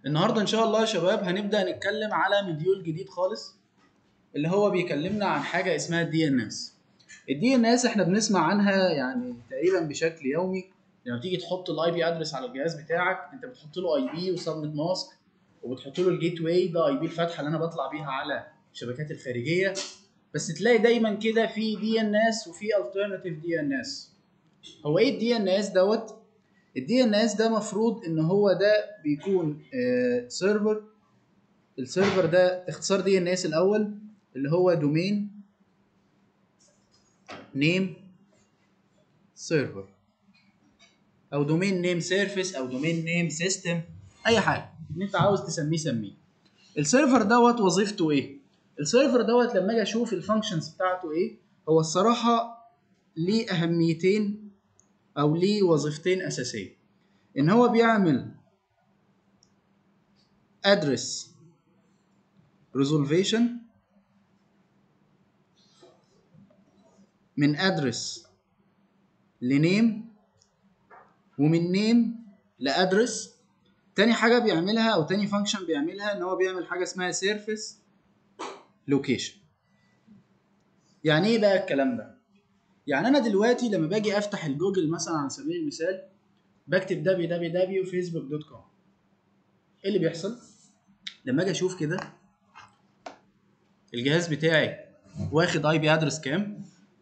النهارده ان شاء الله يا شباب هنبدا نتكلم على مديول جديد خالص اللي هو بيكلمنا عن حاجه اسمها الدي ان اس الدي ان اس احنا بنسمع عنها يعني تقريبا بشكل يومي لما تيجي تحط الاي بي ادرس على الجهاز بتاعك انت بتحط له اي بي وسبنت ماسك وبتحط له الجيت واي ده اي بي الفتحه اللي انا بطلع بيها على الشبكات الخارجيه بس تلاقي دايما كده في دي ان اس وفي الترناتيف دي ان اس هو ايه الدي ان اس دوت الدي ان اس ده مفروض ان هو ده بيكون آه سيرفر السيرفر ده اختصار دي ان اس الاول اللي هو دومين نيم سيرفر او دومين نيم سيرفيس او دومين نيم سيستم اي حاجه اللي انت عاوز تسميه سميه السيرفر دوت وظيفته ايه السيرفر دوت لما اجي اشوف الفانكشنز بتاعته ايه هو الصراحه ليه اهميتين او ليه وظيفتين اساسيه ان هو بيعمل address resolution من address لنيم ومن نيم لادرس تاني حاجه بيعملها او تاني فانكشن بيعملها ان هو بيعمل حاجه اسمها سيرفيس لوكيشن يعني ايه بقى الكلام ده يعني انا دلوقتي لما باجي افتح الجوجل مثلا على سبيل المثال بكتب www.facebook.com ايه اللي بيحصل لما اجي اشوف كده الجهاز بتاعي واخد اي بي ادرس كام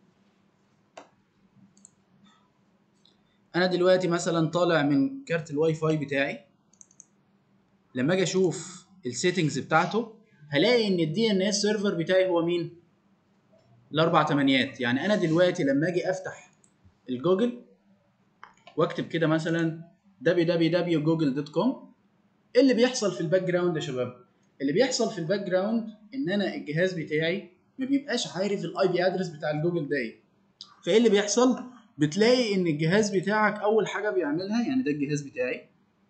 انا دلوقتي مثلا طالع من كارت الواي فاي بتاعي لما اجي اشوف السيتنجز بتاعته هلاقي ان الدي ان اس سيرفر بتاعي هو مين الاربع تمانيات يعني انا دلوقتي لما اجي افتح الجوجل واكتب كده مثلا www.google.com ايه اللي بيحصل في الباك جراوند يا شباب اللي بيحصل في الباك جراوند ان انا الجهاز بتاعي ما بيبقاش عارف الاي بي ادرس بتاع الجوجل ده ايه فايه اللي بيحصل بتلاقي ان الجهاز بتاعك اول حاجه بيعملها يعني ده الجهاز بتاعي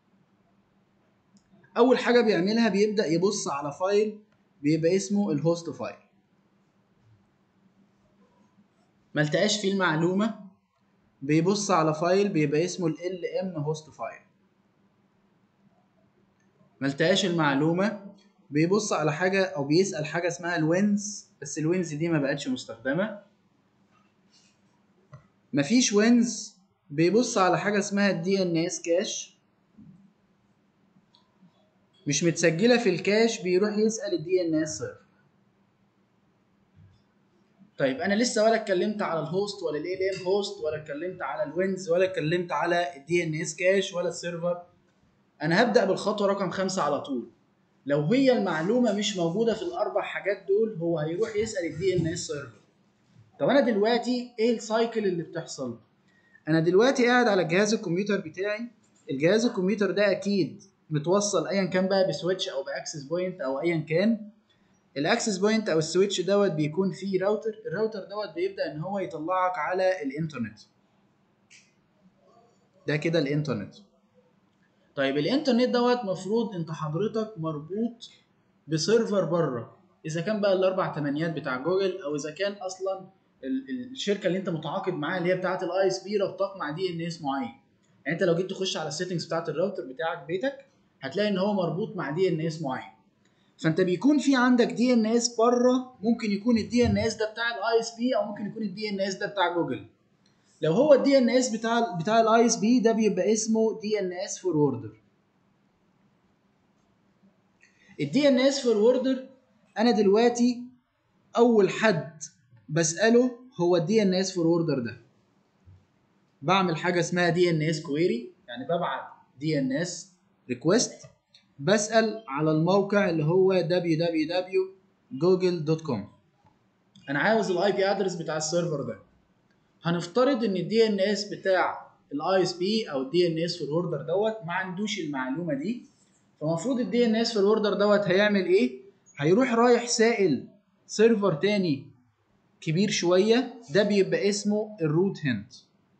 اول حاجه بيعملها بيبدا يبص على فايل بيبقى اسمه الهوست فايل ما التقاش فيه المعلومه بيبص على فايل بيبقى اسمه ال ام هوست فايل ما التقاش المعلومه بيبص على حاجه او بيسال حاجه اسمها الوينز بس الوينز دي ما بقتش مستخدمه مفيش وينز بيبص على حاجه اسمها الدي ان اس كاش مش متسجله في الكاش بيروح يسال الدي ان اس سيرفر طيب انا لسه ولا اتكلمت على الهوست ولا الاي ام هوست ولا اتكلمت على الوينز ولا اتكلمت على الدي ان اس كاش ولا السيرفر انا هبدا بالخطوه رقم خمسة على طول لو هي المعلومه مش موجوده في الاربع حاجات دول هو هيروح يسال الدي ان اس سيرفر طب انا دلوقتي ايه السايكل اللي بتحصل انا دلوقتي قاعد على جهاز الكمبيوتر بتاعي الجهاز الكمبيوتر ده اكيد متوصل ايا كان بقى بسويتش او باكسس بوينت او ايا كان الاكسس بوينت او السويتش دوت بيكون فيه راوتر الراوتر دوت بيبدا ان هو يطلعك على الانترنت ده كده الانترنت طيب الانترنت دوت مفروض انت حضرتك مربوط بسيرفر بره اذا كان بقى الاربع تمانيات بتاع جوجل او اذا كان اصلا الشركه اللي انت متعاقد معاها اللي هي بتاعه الاي اس بي ربطك مع دي ان اس معين يعني انت لو جيت تخش على السيتنجز بتاعه الراوتر بتاعك بيتك هتلاقي ان هو مربوط مع دي ان اس معين فانت بيكون في عندك دي ان اس بره ممكن يكون الدي ان اس ده بتاع الاي اس بي او ممكن يكون الدي ان اس ده بتاع جوجل لو هو الدي ان اس بتاع بتاع الاي اس بي ده بيبقى اسمه دي ان اس فوروردر الدي ان اس فوروردر انا دلوقتي اول حد بساله هو الدي ان اس فوروردر ده بعمل حاجه اسمها دي ان اس كويري يعني ببعت دي ان اس ريكويست بسال على الموقع اللي هو www.google.com انا عاوز الاي بي ادرس بتاع السيرفر ده هنفترض ان الدي ان اس بتاع الاي اس بي او الدي ان اس فوروردر دوت ما عندوش المعلومه دي فالمفروض الدي ان اس فوروردر دوت هيعمل ايه هيروح رايح سائل سيرفر تاني كبير شويه ده بيبقى اسمه الروت هنت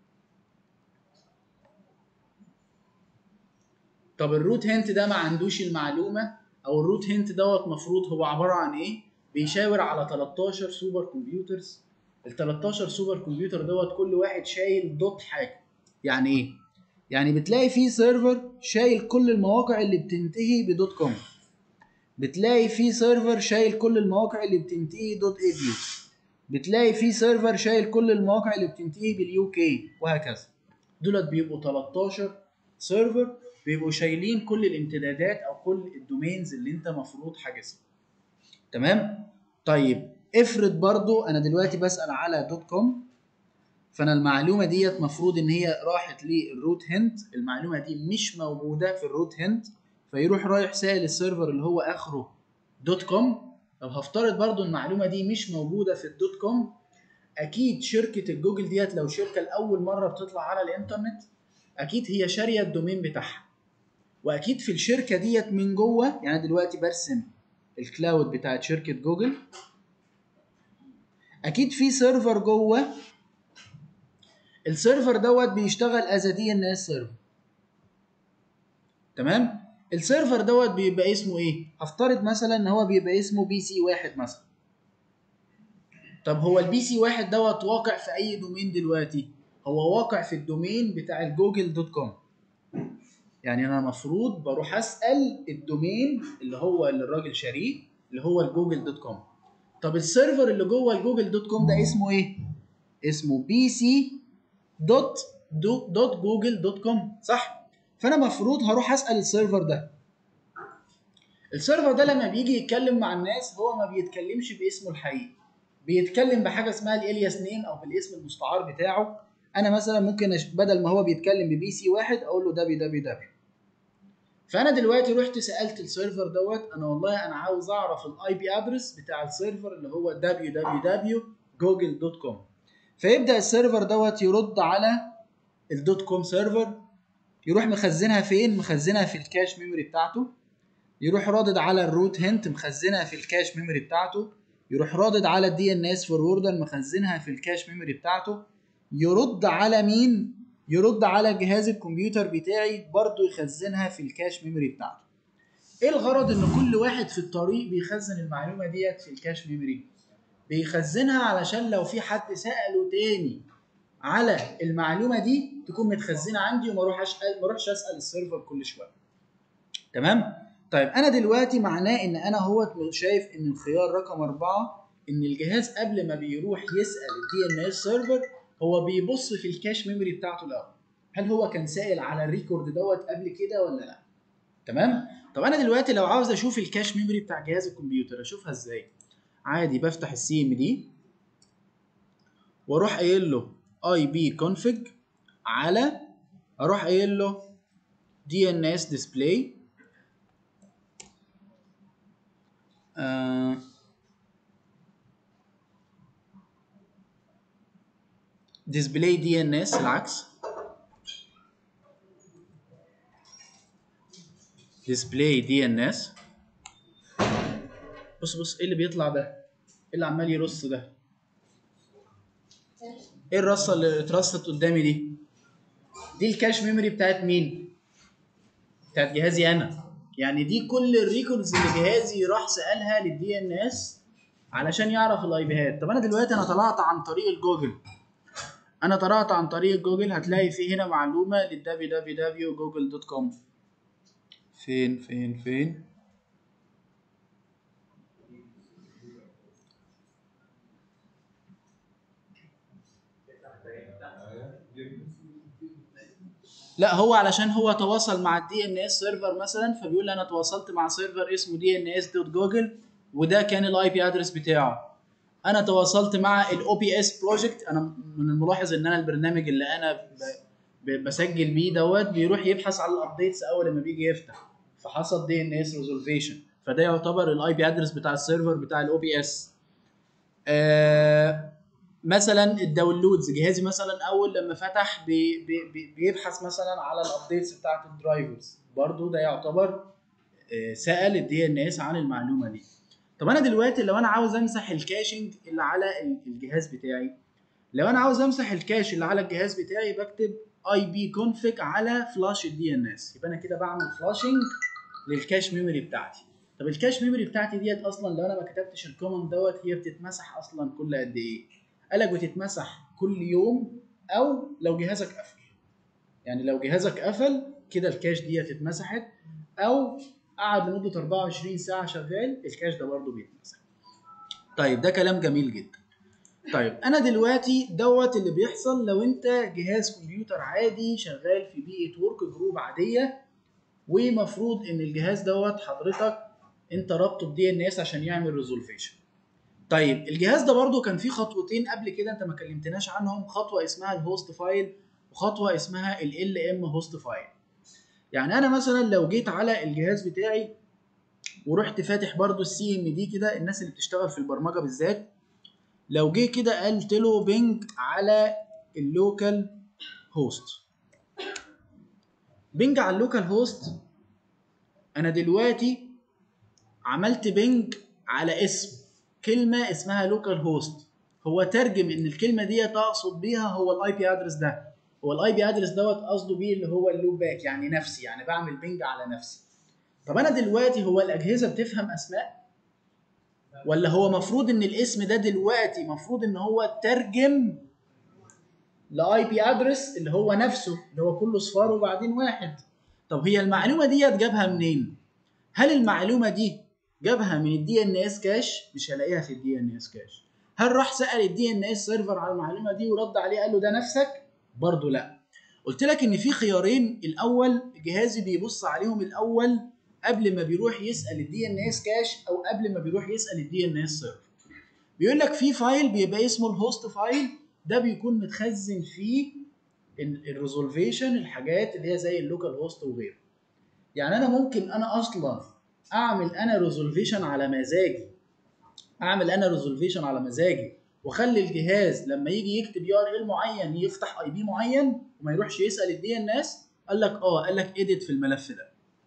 طب الروت هنت ده ما عندوش المعلومه او الروت هنت دوت مفروض هو عباره عن ايه بيشاور على 13 سوبر كمبيوترز ال 13 سوبر كمبيوتر دوت كل واحد شايل دوت حاجه يعني ايه يعني بتلاقي في سيرفر شايل كل المواقع اللي بتنتهي بدوت كوم بتلاقي في سيرفر شايل كل المواقع اللي بتنتهي دوت اي بي بتلاقي في سيرفر شايل كل المواقع اللي بتنتهي باليو كي وهكذا دولت بيبقوا 13 سيرفر بيبقوا شايلين كل الامتدادات او كل الدومينز اللي انت مفروض حاجزها تمام طيب افرض برضو انا دلوقتي بسال على دوت كوم فانا المعلومه ديت مفروض ان هي راحت للروت هنت المعلومه دي مش موجوده في الروت هنت فيروح رايح سائل السيرفر اللي هو اخره دوت كوم طب هفترض برضو المعلومه دي مش موجوده في الدوت كوم اكيد شركه الجوجل ديت لو شركه لاول مره بتطلع على الانترنت اكيد هي شاريه الدومين بتاعها واكيد في الشركه ديت من جوه يعني دلوقتي برسم الكلاود بتاعت شركه جوجل اكيد في سيرفر جوه السيرفر دوت بيشتغل از دي ان اس سيرفر تمام السيرفر دوت بيبقى اسمه ايه هفترض مثلا ان هو بيبقى اسمه بي سي واحد مثلا طب هو البي سي واحد دوت واقع في اي دومين دلوقتي هو واقع في الدومين بتاع الجوجل دوت كوم يعني انا المفروض بروح اسال الدومين اللي هو اللي الراجل شاريه اللي هو الجوجل دوت كوم طب السيرفر اللي جوه الجوجل دوت كوم ده اسمه ايه اسمه بي سي دوت دوت جوجل دوت كوم صح فانا المفروض هروح اسال السيرفر ده السيرفر ده لما بيجي يتكلم مع الناس هو ما بيتكلمش باسمه الحقيقي بيتكلم بحاجه اسمها الالياس نيم او بالاسم المستعار بتاعه انا مثلا ممكن أش... بدل ما هو بيتكلم ببي سي واحد اقول له دبليو دبليو دبليو فانا دلوقتي رحت سالت السيرفر دوت انا والله انا عاوز اعرف الاي بي ادرس بتاع السيرفر اللي هو www.google.com فيبدا السيرفر دوت يرد على الدوت كوم سيرفر يروح مخزنها فين مخزنها في الكاش ميموري بتاعته يروح رادد على الروت هنت مخزنها في الكاش ميموري بتاعته يروح رادد على الدي ان اس فوروردر مخزنها في الكاش ميموري بتاعته يرد على مين يرد على جهاز الكمبيوتر بتاعي برضه يخزنها في الكاش ميموري بتاعته ايه الغرض ان كل واحد في الطريق بيخزن المعلومه ديت في الكاش ميموري بيخزنها علشان لو في حد ساله تاني على المعلومه دي تكون متخزنه عندي وما اروحش ما اروحش اسال السيرفر كل شويه تمام طيب انا دلوقتي معناه ان انا هو شايف ان الخيار رقم أربعة ان الجهاز قبل ما بيروح يسال الدي ان اس سيرفر هو بيبص في الكاش ميموري بتاعته الاول هل هو كان سائل على الريكورد دوت قبل كده ولا لا تمام طب انا دلوقتي لو عاوز اشوف الكاش ميموري بتاع جهاز الكمبيوتر اشوفها ازاي عادي بفتح السي ام دي واروح قايل له اي بي كونفج على اروح قايل له دي ان اس ديسبلاي ديسبلاي دي ان اس العكس ديسبلاي دي ان اس بص بص ايه اللي بيطلع ده ايه اللي عمال يرص ده ايه الرصه اللي اترصت قدامي دي دي الكاش ميموري بتاعت مين بتاعت جهازي انا يعني دي كل الريكوردز اللي جهازي راح سالها للدي ان اس علشان يعرف الاي بيهات طب انا دلوقتي انا طلعت عن طريق الجوجل انا طلعت عن طريق جوجل هتلاقي في هنا معلومه لل www.google.com فين فين فين لا هو علشان هو تواصل مع الدي ان اس سيرفر مثلا فبيقول انا تواصلت مع سيرفر اسمه دي ان اس دوت جوجل وده كان الاي بي ادرس بتاعه انا تواصلت مع الاو بي اس بروجكت انا من الملاحظ ان انا البرنامج اللي انا ب- بسجل بيه دوت بيروح يبحث على الابديتس اول لما بيجي يفتح فحصل دي ان اس ريزولفيشن فده يعتبر الاي بي ادرس بتاع السيرفر بتاع الاو بي اس مثلا الداونلودز جهازي مثلا اول لما فتح بي بي بي بيبحث مثلا على الابديتس بتاعت الدرايفرز برضو ده يعتبر آه، سال الدي ان اس عن المعلومه دي طب انا دلوقتي لو انا عاوز امسح الكاشنج اللي على ال- الجهاز بتاعي لو انا عاوز امسح الكاش اللي على الجهاز بتاعي بكتب اي بي كونفيج على فلاش الدي ان اس يبقى انا كده بعمل فلاشنج للكاش ميموري بتاعتي طب الكاش ميموري بتاعتي ديت اصلا لو انا ما كتبتش الكوماند دوت هي بتتمسح اصلا كل قد ايه قالك بتتمسح كل يوم او لو جهازك قفل يعني لو جهازك قفل كده الكاش ديت اتمسحت او قعد لمده 24 ساعه شغال الكاش ده برضه بيتمسح طيب ده كلام جميل جدا طيب انا دلوقتي دوت اللي بيحصل لو انت جهاز كمبيوتر عادي شغال في بيئه ورك جروب عاديه ومفروض ان الجهاز دوت حضرتك انت رابطه بدي ان اس عشان يعمل ريزولفيشن طيب الجهاز ده برضو كان فيه خطوتين قبل كده انت ما كلمتناش عنهم خطوه اسمها الهوست فايل وخطوه اسمها ال ام هوست فايل يعني انا مثلا لو جيت على الجهاز بتاعي ورحت فاتح برضو السي ام دي كده الناس اللي بتشتغل في البرمجه بالذات لو جه كده قلت له بينج على اللوكال هوست بينج على اللوكال هوست انا دلوقتي عملت بينج على اسم كلمه اسمها لوكال هوست هو ترجم ان الكلمه دي اقصد بيها هو الاي بي ادرس ده هو الاي بي ادرس دوت قصده بيه اللي هو اللوب باك يعني نفسي يعني بعمل بينج على نفسي طب انا دلوقتي هو الاجهزه بتفهم اسماء ولا هو مفروض ان الاسم ده دلوقتي مفروض ان هو ترجم لاي بي ادرس اللي هو نفسه اللي هو كله صفار وبعدين واحد طب هي المعلومه ديت جابها منين هل المعلومه دي جابها من الدي ان اس كاش مش هلاقيها في الدي ان اس كاش هل راح سال الدي ان اس سيرفر على المعلومه دي ورد عليه قال له ده نفسك برضه لا قلت لك ان في خيارين الاول جهازي بيبص عليهم الاول قبل ما بيروح يسال الدي ان اس كاش او قبل ما بيروح يسال الدي ان اس سيرفر بيقول لك في فايل بيبقى اسمه الهوست فايل ده بيكون متخزن فيه الريزولفيشن الحاجات اللي هي زي اللوكال هوست وغيره يعني انا ممكن انا اصلا اعمل انا ريزولفيشن على مزاجي اعمل انا ريزولفيشن على مزاجي واخلي الجهاز لما يجي يكتب يو ار ال معين يفتح اي بي معين وما يروحش يسال الدي ان اس قال لك اه قال لك اديت في الملف ده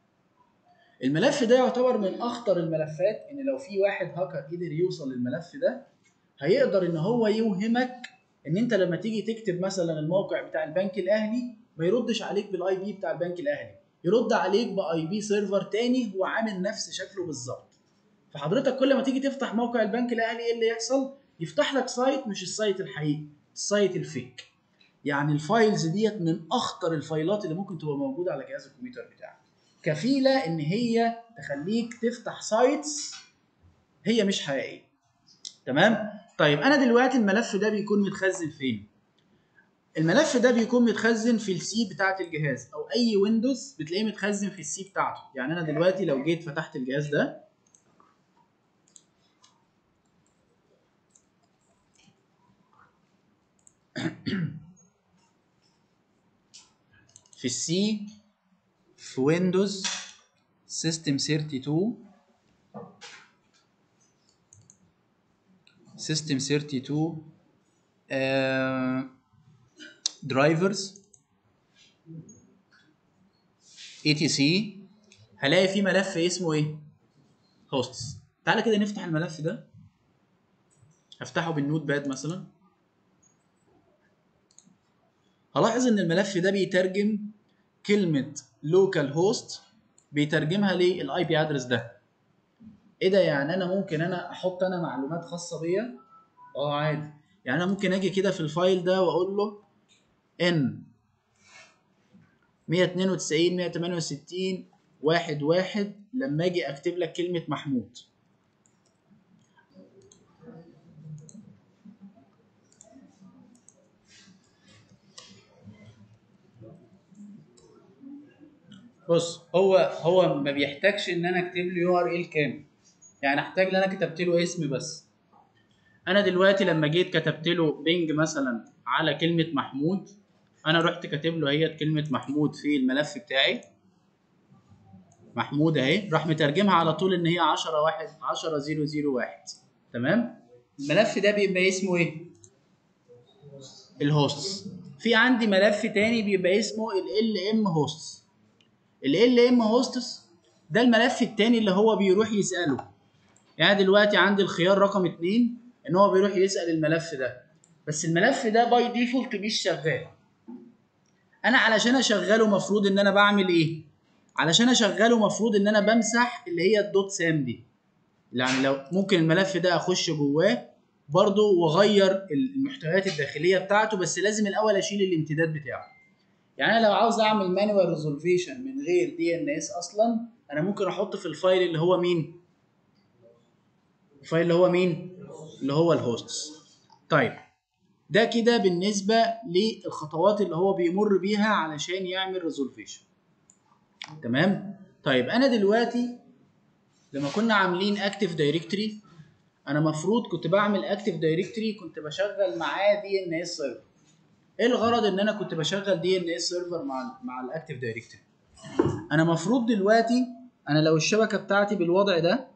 الملف ده يعتبر من اخطر الملفات ان لو في واحد هاكر قدر يوصل للملف ده هيقدر ان هو يوهمك ان انت لما تيجي تكتب مثلا الموقع بتاع البنك الاهلي ما يردش عليك بالاي بي بتاع البنك الاهلي يرد عليك باي بي سيرفر تاني هو عامل نفس شكله بالظبط فحضرتك كل ما تيجي تفتح موقع البنك الاهلي ايه اللي يحصل يفتح لك سايت مش السايت الحقيقي السايت الفيك يعني الفايلز ديت من اخطر الفايلات اللي ممكن تبقى موجوده على جهاز الكمبيوتر بتاعك كفيله ان هي تخليك تفتح سايتس هي مش حقيقيه تمام طيب انا دلوقتي الملف ده بيكون متخزن فين الملف ده بيكون متخزن في السي بتاعه الجهاز او اي ويندوز بتلاقيه متخزن في السي بتاعته يعني انا دلوقتي لو جيت فتحت الجهاز ده في السي في ويندوز سيستم 32 سيستم 32 درايفرز اي تي سي هلاقي في ملف اسمه ايه؟ هوستس تعالى كده نفتح الملف ده هفتحه بالنوت باد مثلا هلاحظ ان الملف ده بيترجم كلمه لوكال هوست بيترجمها للاي بي ادرس ده ايه ده يعني انا ممكن انا احط انا معلومات خاصه بيا اه عادي يعني انا ممكن اجي كده في الفايل ده واقول له ان 192 168 واحد واحد لما اجي اكتب لك كلمه محمود بص هو هو ما بيحتاجش ان انا اكتب له يو ار ال كامل يعني احتاج ان انا كتبت له اسم بس انا دلوقتي لما جيت كتبت له بينج مثلا على كلمه محمود انا رحت كاتب له هي كلمه محمود في الملف بتاعي محمود اهي راح مترجمها على طول ان هي 10 1 10 0 1 تمام الملف ده بيبقى اسمه ايه الهوست في عندي ملف تاني بيبقى اسمه ال ام هوست ال ام هوستس ده الملف التاني اللي هو بيروح يساله يعني دلوقتي عندي الخيار رقم اتنين ان هو بيروح يسال الملف ده بس الملف ده باي ديفولت مش شغال انا علشان اشغله مفروض ان انا بعمل ايه علشان اشغله مفروض ان انا بمسح اللي هي الدوت سام دي يعني لو ممكن الملف ده اخش جواه برضه واغير المحتويات الداخليه بتاعته بس لازم الاول اشيل الامتداد بتاعه يعني انا لو عاوز اعمل مانوال ريزولفيشن من غير دي ان اس اصلا انا ممكن احط في الفايل اللي هو مين الفايل اللي هو مين اللي هو الهوستس طيب ده كده بالنسبه للخطوات اللي هو بيمر بيها علشان يعمل ريزولفيشن تمام طيب انا دلوقتي لما كنا عاملين اكتف دايركتوري انا مفروض كنت بعمل اكتف دايركتوري كنت بشغل معاه دي ان اس سيرفر ايه الغرض ان انا كنت بشغل دي ان اس سيرفر مع ال مع الاكتف دايركتوري انا مفروض دلوقتي انا لو الشبكه بتاعتي بالوضع ده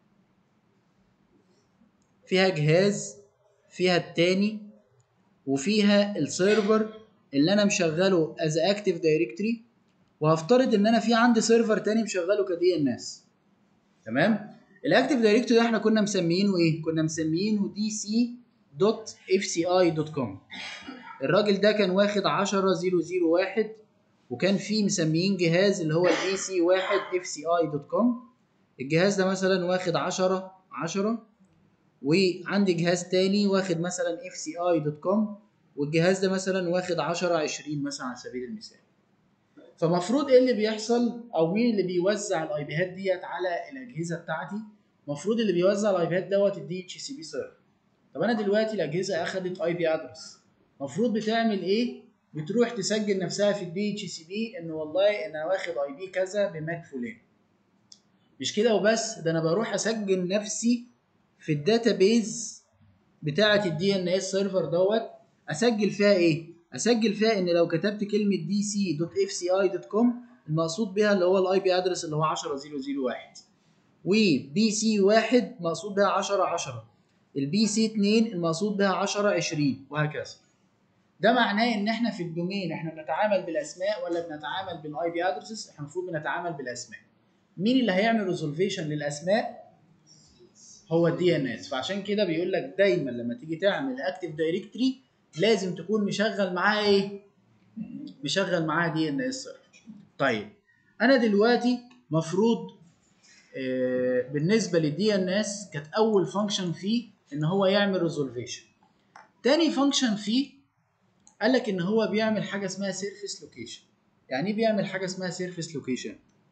فيها جهاز فيها التاني وفيها السيرفر اللي انا مشغله از اكتف دايركتوري وهفترض ان انا في عندي سيرفر تاني مشغله كدي ان اس تمام الاكتف دايركتوري ده احنا كنا مسمينه ايه كنا مسمينه دي سي دوت اف سي اي دوت كوم الراجل ده كان واخد 10001 وكان فيه مسميين جهاز اللي هو الاي سي 1 اف سي اي دوت كوم الجهاز ده مثلا واخد 10 10 وعندي جهاز تاني واخد مثلا اف سي اي دوت كوم والجهاز ده مثلا واخد 10 20 مثلا على سبيل المثال فمفروض ايه اللي بيحصل او مين اللي بيوزع الاي بيهات ديت على الاجهزه بتاعتي المفروض اللي بيوزع الاي بيهات دوت الدي اتش سي بي سيرفر طب انا دلوقتي الاجهزه اخدت اي بي ادرس المفروض بتعمل ايه بتروح تسجل نفسها في الدي اتش سي بي ان والله ان انا واخد اي بي كذا بماك فلان مش كده وبس ده انا بروح اسجل نفسي في الداتابيز بتاعه الدي ان اس سيرفر دوت اسجل فيها ايه اسجل فيها ان لو كتبت كلمه دي سي دوت اف سي اي دوت كوم المقصود بها اللي هو الاي بي ادرس اللي هو 10001 وبي سي 1 مقصود بها 10 10 البي سي 2 المقصود بها 10 20 وهكذا ده معناه ان احنا في الدومين احنا بنتعامل بالاسماء ولا بنتعامل بالاي بي ادرسز احنا المفروض بنتعامل بالاسماء مين اللي هيعمل ريزولفيشن للاسماء هو الدي ان اس فعشان كده بيقول لك دايما لما تيجي تعمل اكتف دايركتري لازم تكون مشغل معاه ايه مشغل معاه دي ان اس طيب انا دلوقتي مفروض آه بالنسبه للدي ان اس كانت اول فانكشن فيه ان هو يعمل ريزولفيشن تاني فانكشن فيه قال لك ان هو بيعمل حاجه اسمها سيرفيس لوكيشن يعني ايه بيعمل حاجه اسمها سيرفيس لوكيشن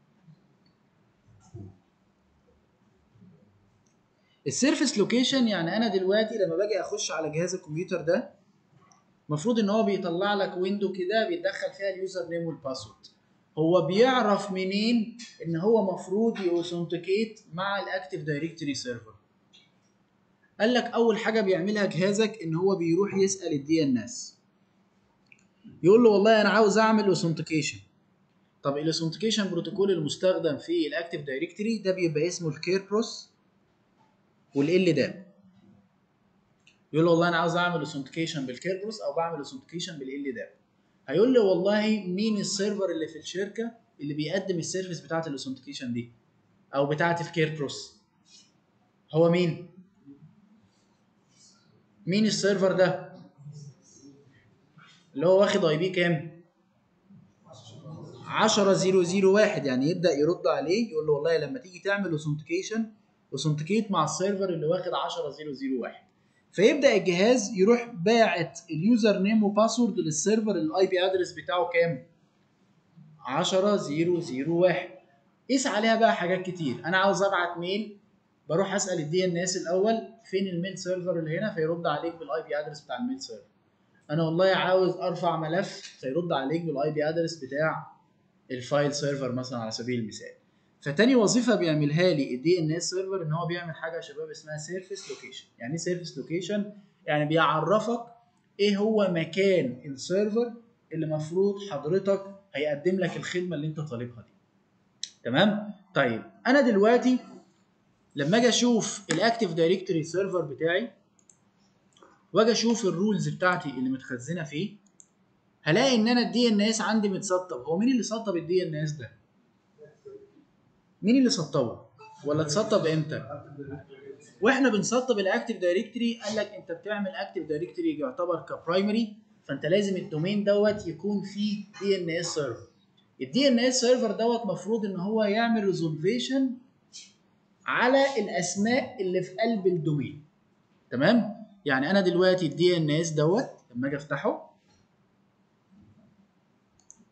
السيرفيس لوكيشن يعني انا دلوقتي لما باجي اخش على جهاز الكمبيوتر ده المفروض ان هو بيطلع لك ويندو كده بيدخل فيها اليوزر نيم والباسورد هو بيعرف منين ان هو مفروض يوثنتيكيت مع الاكتيف دايركتوري سيرفر قال لك اول حاجه بيعملها جهازك ان هو بيروح يسال الدي ان اس يقول له والله انا عاوز اعمل اوثنتيكيشن طب الاوثنتيكيشن بروتوكول المستخدم في الاكتيف دايركتوري ده بيبقى اسمه الكير بروس والال داب يقول له والله انا عاوز اعمل اوثنتيكيشن بالكير بروس او بعمل اوثنتيكيشن بالال داب هيقول لي والله مين السيرفر اللي في الشركه اللي بيقدم السيرفيس بتاعه الاوثنتيكيشن دي او بتاعه الكير بروس هو مين مين السيرفر ده اللي هو واخد اي بي كام 10001 يعني يبدا يرد عليه يقول له والله لما تيجي تعمل اوثنتيكيشن اوثنتيكيت مع السيرفر اللي واخد 10001 فيبدا الجهاز يروح باعت اليوزر نيم وباسورد للسيرفر الاي بي ادرس بتاعه كام 10001 قيس عليها بقى حاجات كتير انا عاوز ابعت ميل بروح اسال الدي ان اس الاول فين الميل سيرفر اللي هنا فيرد عليك بالاي بي ادرس بتاع الميل سيرفر انا والله عاوز ارفع ملف فيرد عليك بالاي بي ادرس بتاع الفايل سيرفر مثلا على سبيل المثال فتاني وظيفه بيعملها لي الدي ان اس سيرفر ان هو بيعمل حاجه يا شباب اسمها سيرفيس لوكيشن يعني ايه سيرفيس لوكيشن يعني بيعرفك ايه هو مكان السيرفر اللي المفروض حضرتك هيقدم لك الخدمه اللي انت طالبها دي تمام طيب انا دلوقتي لما اجي اشوف الاكتيف دايركتوري سيرفر بتاعي واجي اشوف الرولز بتاعتي اللي متخزنه فيه هلاقي ان انا الدي ان اس عندي متسطب هو مين اللي سطب الدي ان اس ده مين اللي سطبه ولا اتسطب امتى واحنا بنسطب الاكتيف دايركتوري قال لك انت بتعمل اكتيف دايركتوري يعتبر كبرايمري فانت لازم الدومين دوت يكون فيه دي ان اس سيرفر الدي ان اس سيرفر دوت مفروض ان هو يعمل ريزولفيشن على الاسماء اللي في قلب الدومين تمام يعني انا دلوقتي الدي ان اس دوت لما اجي افتحه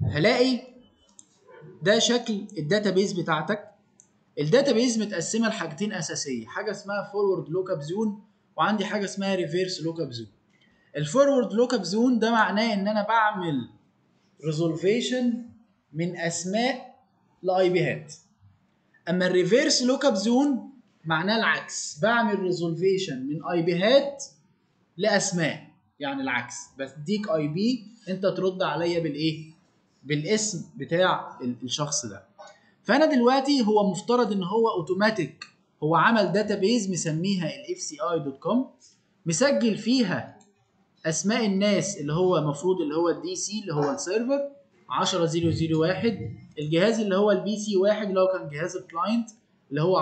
هلاقي ده شكل الداتابيز بتاعتك الداتابيز متقسمه لحاجتين اساسيه حاجه اسمها فورورد لوك اب زون وعندي حاجه اسمها ريفيرس لوك اب زون الفورورد لوك اب زون ده معناه ان انا بعمل ريزولفيشن من اسماء لاي بيهات اما الريفيرس لوك اب زون معناه العكس بعمل ريزولفيشن من اي بيهات لاسماء يعني العكس بديك اي بي انت ترد عليا بالايه بالاسم بتاع الشخص ده فانا دلوقتي هو مفترض ان هو اوتوماتيك هو عمل داتابيز مسميها الاف سي اي دوت كوم مسجل فيها اسماء الناس اللي هو المفروض اللي هو الدي سي اللي هو السيرفر 10001 الجهاز اللي هو البي سي 1 اللي هو كان جهاز الكلاينت اللي هو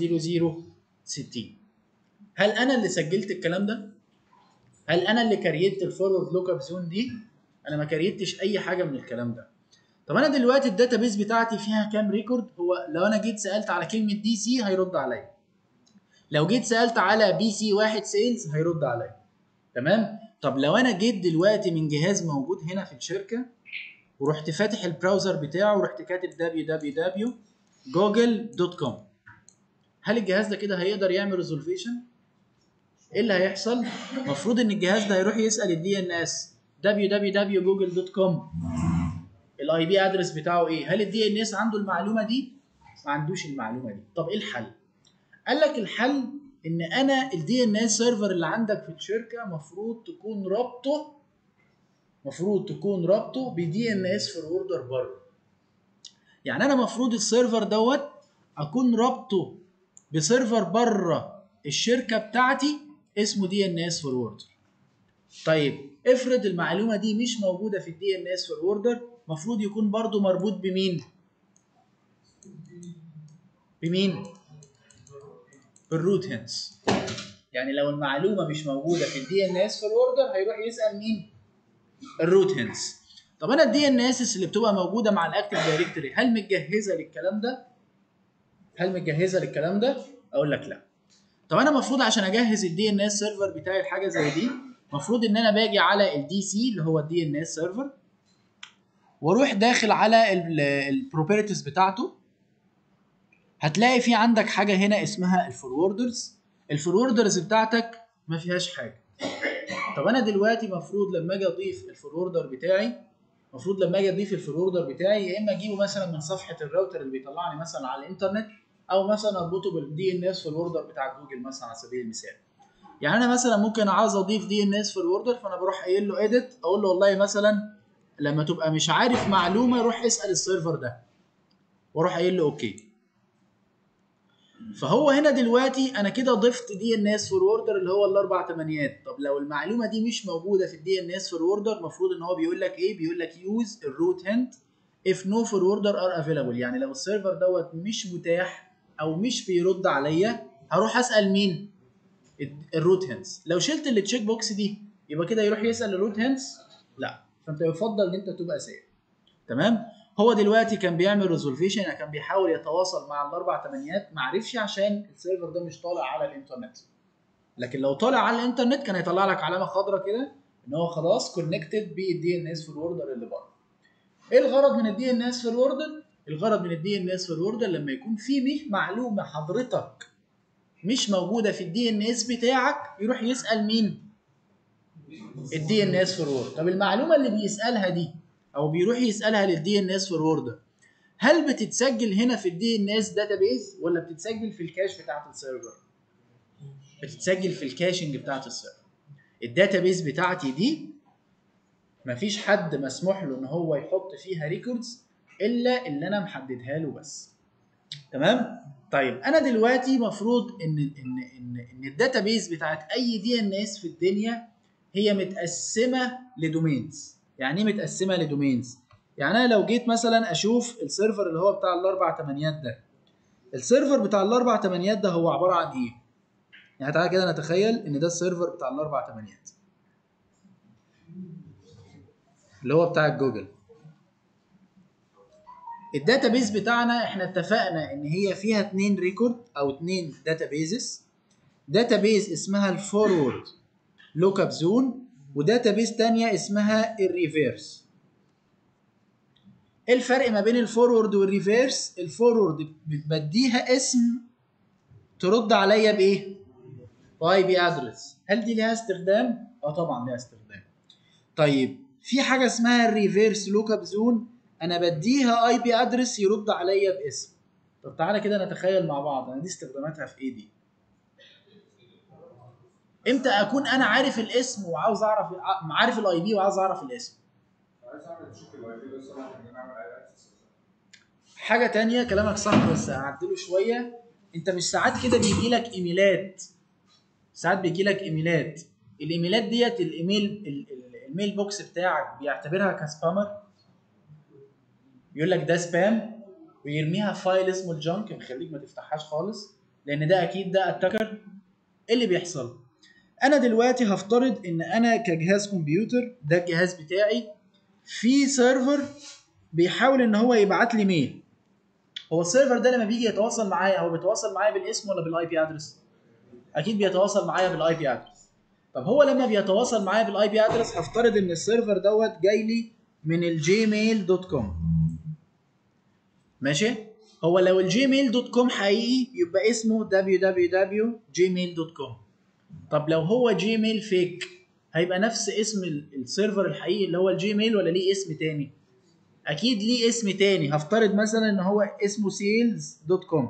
10060 هل انا اللي سجلت الكلام ده؟ هل انا اللي كريت الفورورد لوك اب زون دي؟ انا ما كريتش اي حاجه من الكلام ده. طب انا دلوقتي الداتابيز بتاعتي فيها كام ريكورد؟ هو لو انا جيت سالت على كلمه دي سي هيرد عليا. لو جيت سالت على بي سي واحد سيلز هيرد عليا. تمام؟ طب لو انا جيت دلوقتي من جهاز موجود هنا في الشركه ورحت فاتح البراوزر بتاعه ورحت كاتب www.google.com هل الجهاز ده كده هيقدر يعمل ريزولفيشن؟ ايه اللي هيحصل؟ المفروض ان الجهاز ده هيروح يسال الدي ان اس www.google.com الاي بي ادرس بتاعه ايه؟ هل الدي ان اس عنده المعلومه دي؟ ما عندوش المعلومه دي، طب ايه الحل؟ قال لك الحل ان انا الدي ان اس سيرفر اللي عندك في الشركه مفروض تكون رابطه مفروض تكون رابطه بدي ان اس فوروردر بره يعني انا مفروض السيرفر دوت اكون رابطه بسيرفر بره الشركه بتاعتي اسمه دي ان اس فوروردر طيب افرض المعلومه دي مش موجوده في الدي ان اس فوروردر مفروض يكون برضو مربوط بمين بمين بالروت هنس يعني لو المعلومه مش موجوده في الدي ان اس فوروردر هيروح يسال مين الروت هنس طب انا الدي ان اس اللي بتبقى موجوده مع الاكتف دايركتوري هل متجهزه للكلام ده هل متجهزه للكلام ده اقول لك لا طب انا المفروض عشان اجهز الدي ان اس سيرفر بتاعي لحاجه زي دي المفروض ان انا باجي على الدي سي اللي هو الدي ان اس سيرفر واروح داخل على البروبرتيز بتاعته هتلاقي في عندك حاجه هنا اسمها الفوروردرز الفوروردرز بتاعتك ما فيهاش حاجه طب انا دلوقتي المفروض لما اجي اضيف الفوروردر بتاعي المفروض لما اجي اضيف الفوروردر بتاعي يا اما اجيبه مثلا من صفحه الراوتر اللي بيطلعني مثلا على الانترنت او مثلا اربطه بالدي ان اس فوروردر بتاع جوجل مثلا على سبيل المثال يعني انا مثلا ممكن عاوز اضيف دي ان اس فوروردر فانا بروح قايل له اديت اقول له والله مثلا لما تبقى مش عارف معلومه روح اسال السيرفر ده واروح قايل له اوكي فهو هنا دلوقتي انا كده ضفت دي ان اس فوروردر اللي هو الاربع تمانيات طب لو المعلومه دي مش موجوده في الدي ان اس فوروردر المفروض ان هو بيقول لك ايه بيقول لك يوز الروت هنت if no forwarder are available يعني لو السيرفر دوت مش متاح او مش بيرد عليا هروح اسال مين الروت هنس لو شلت التشيك بوكس دي يبقى كده يروح يسال الروت هنس لا فانت يفضل ان انت تبقى سيف تمام هو دلوقتي كان بيعمل ريزولفيشن يعني كان بيحاول يتواصل مع الاربع تمانيات ما عرفش عشان السيرفر ده مش طالع على الانترنت لكن لو طالع على الانترنت كان هيطلع لك علامه خضراء كده ان هو خلاص كونكتد بالدي ان اس فوروردر اللي بره ايه الغرض من الدي ان اس فوروردر الغرض من الدي ان اس فوروردر لما يكون في مش معلومه حضرتك مش موجوده في الدي ان اس بتاعك يروح يسال مين الدي ان اس فوروردر طب المعلومه اللي بيسالها دي او بيروح يسالها للدي ان اس فوروردر هل بتتسجل هنا في الدي ان اس داتابيز ولا بتتسجل في الكاش بتاعت السيرفر بتتسجل في الكاشنج بتاعت السيرفر الداتابيز بتاعتي دي مفيش حد مسموح له ان هو يحط فيها ريكوردز الا اللي انا محددها له بس تمام طيب انا دلوقتي مفروض ان ان ان ان الداتابيز بتاعت اي دي ان اس في الدنيا هي متقسمه لدومينز يعني ايه متقسمه لدومينز يعني انا لو جيت مثلا اشوف السيرفر اللي هو بتاع الاربع تمانيات ده السيرفر بتاع الاربع تمانيات ده هو عباره عن ايه يعني تعالى كده نتخيل ان ده السيرفر بتاع الاربع تمانيات اللي هو بتاع جوجل الداتابيز بتاعنا احنا اتفقنا ان هي فيها اتنين ريكورد او اتنين داتابيزز داتابيز اسمها الفورورد لوك اب زون وداتابيز تانية اسمها الريفيرس ايه الفرق ما بين الفورورد والريفيرس الفورورد بديها اسم ترد عليا بايه باي بي ادرس هل دي ليها استخدام اه طبعا ليها استخدام طيب في حاجه اسمها الريفيرس لوك اب زون انا بديها اي بي ادرس يرد عليا باسم طب تعالى كده نتخيل مع بعض انا دي استخداماتها في ايه دي امتى اكون انا عارف الاسم وعاوز اعرف عارف الاي بي وعاوز اعرف الاسم عايز اعمل تشيك الاي بي بس انا ان انا اعمل اي اكسس حاجه تانية كلامك صح بس هعدله شويه انت مش ساعات كده بيجي لك ايميلات ساعات بيجي لك ايميلات الايميلات ديت الايميل ال- ال- الميل بوكس بتاعك بيعتبرها كسبامر يقول لك ده سبام ويرميها في فايل اسمه الجانك بيخليك ما تفتحهاش خالص لان ده اكيد ده اتاكر ايه اللي بيحصل انا دلوقتي هفترض ان انا كجهاز كمبيوتر ده الجهاز بتاعي في سيرفر بيحاول ان هو يبعت لي ميل هو السيرفر ده لما بيجي يتواصل معايا هو بيتواصل معايا بالاسم ولا بالاي بي ادرس اكيد بيتواصل معايا بالاي بي ادرس طب هو لما بيتواصل معايا بالاي بي ادرس هفترض ان السيرفر دوت جاي لي من الجيميل دوت كوم ماشي هو لو الجيميل دوت كوم حقيقي يبقى اسمه www.gmail.com طب لو هو جيميل فيك هيبقى نفس اسم ال- السيرفر الحقيقي اللي هو الجيميل ولا ليه اسم تاني اكيد ليه اسم تاني هفترض مثلا ان هو اسمه sales.com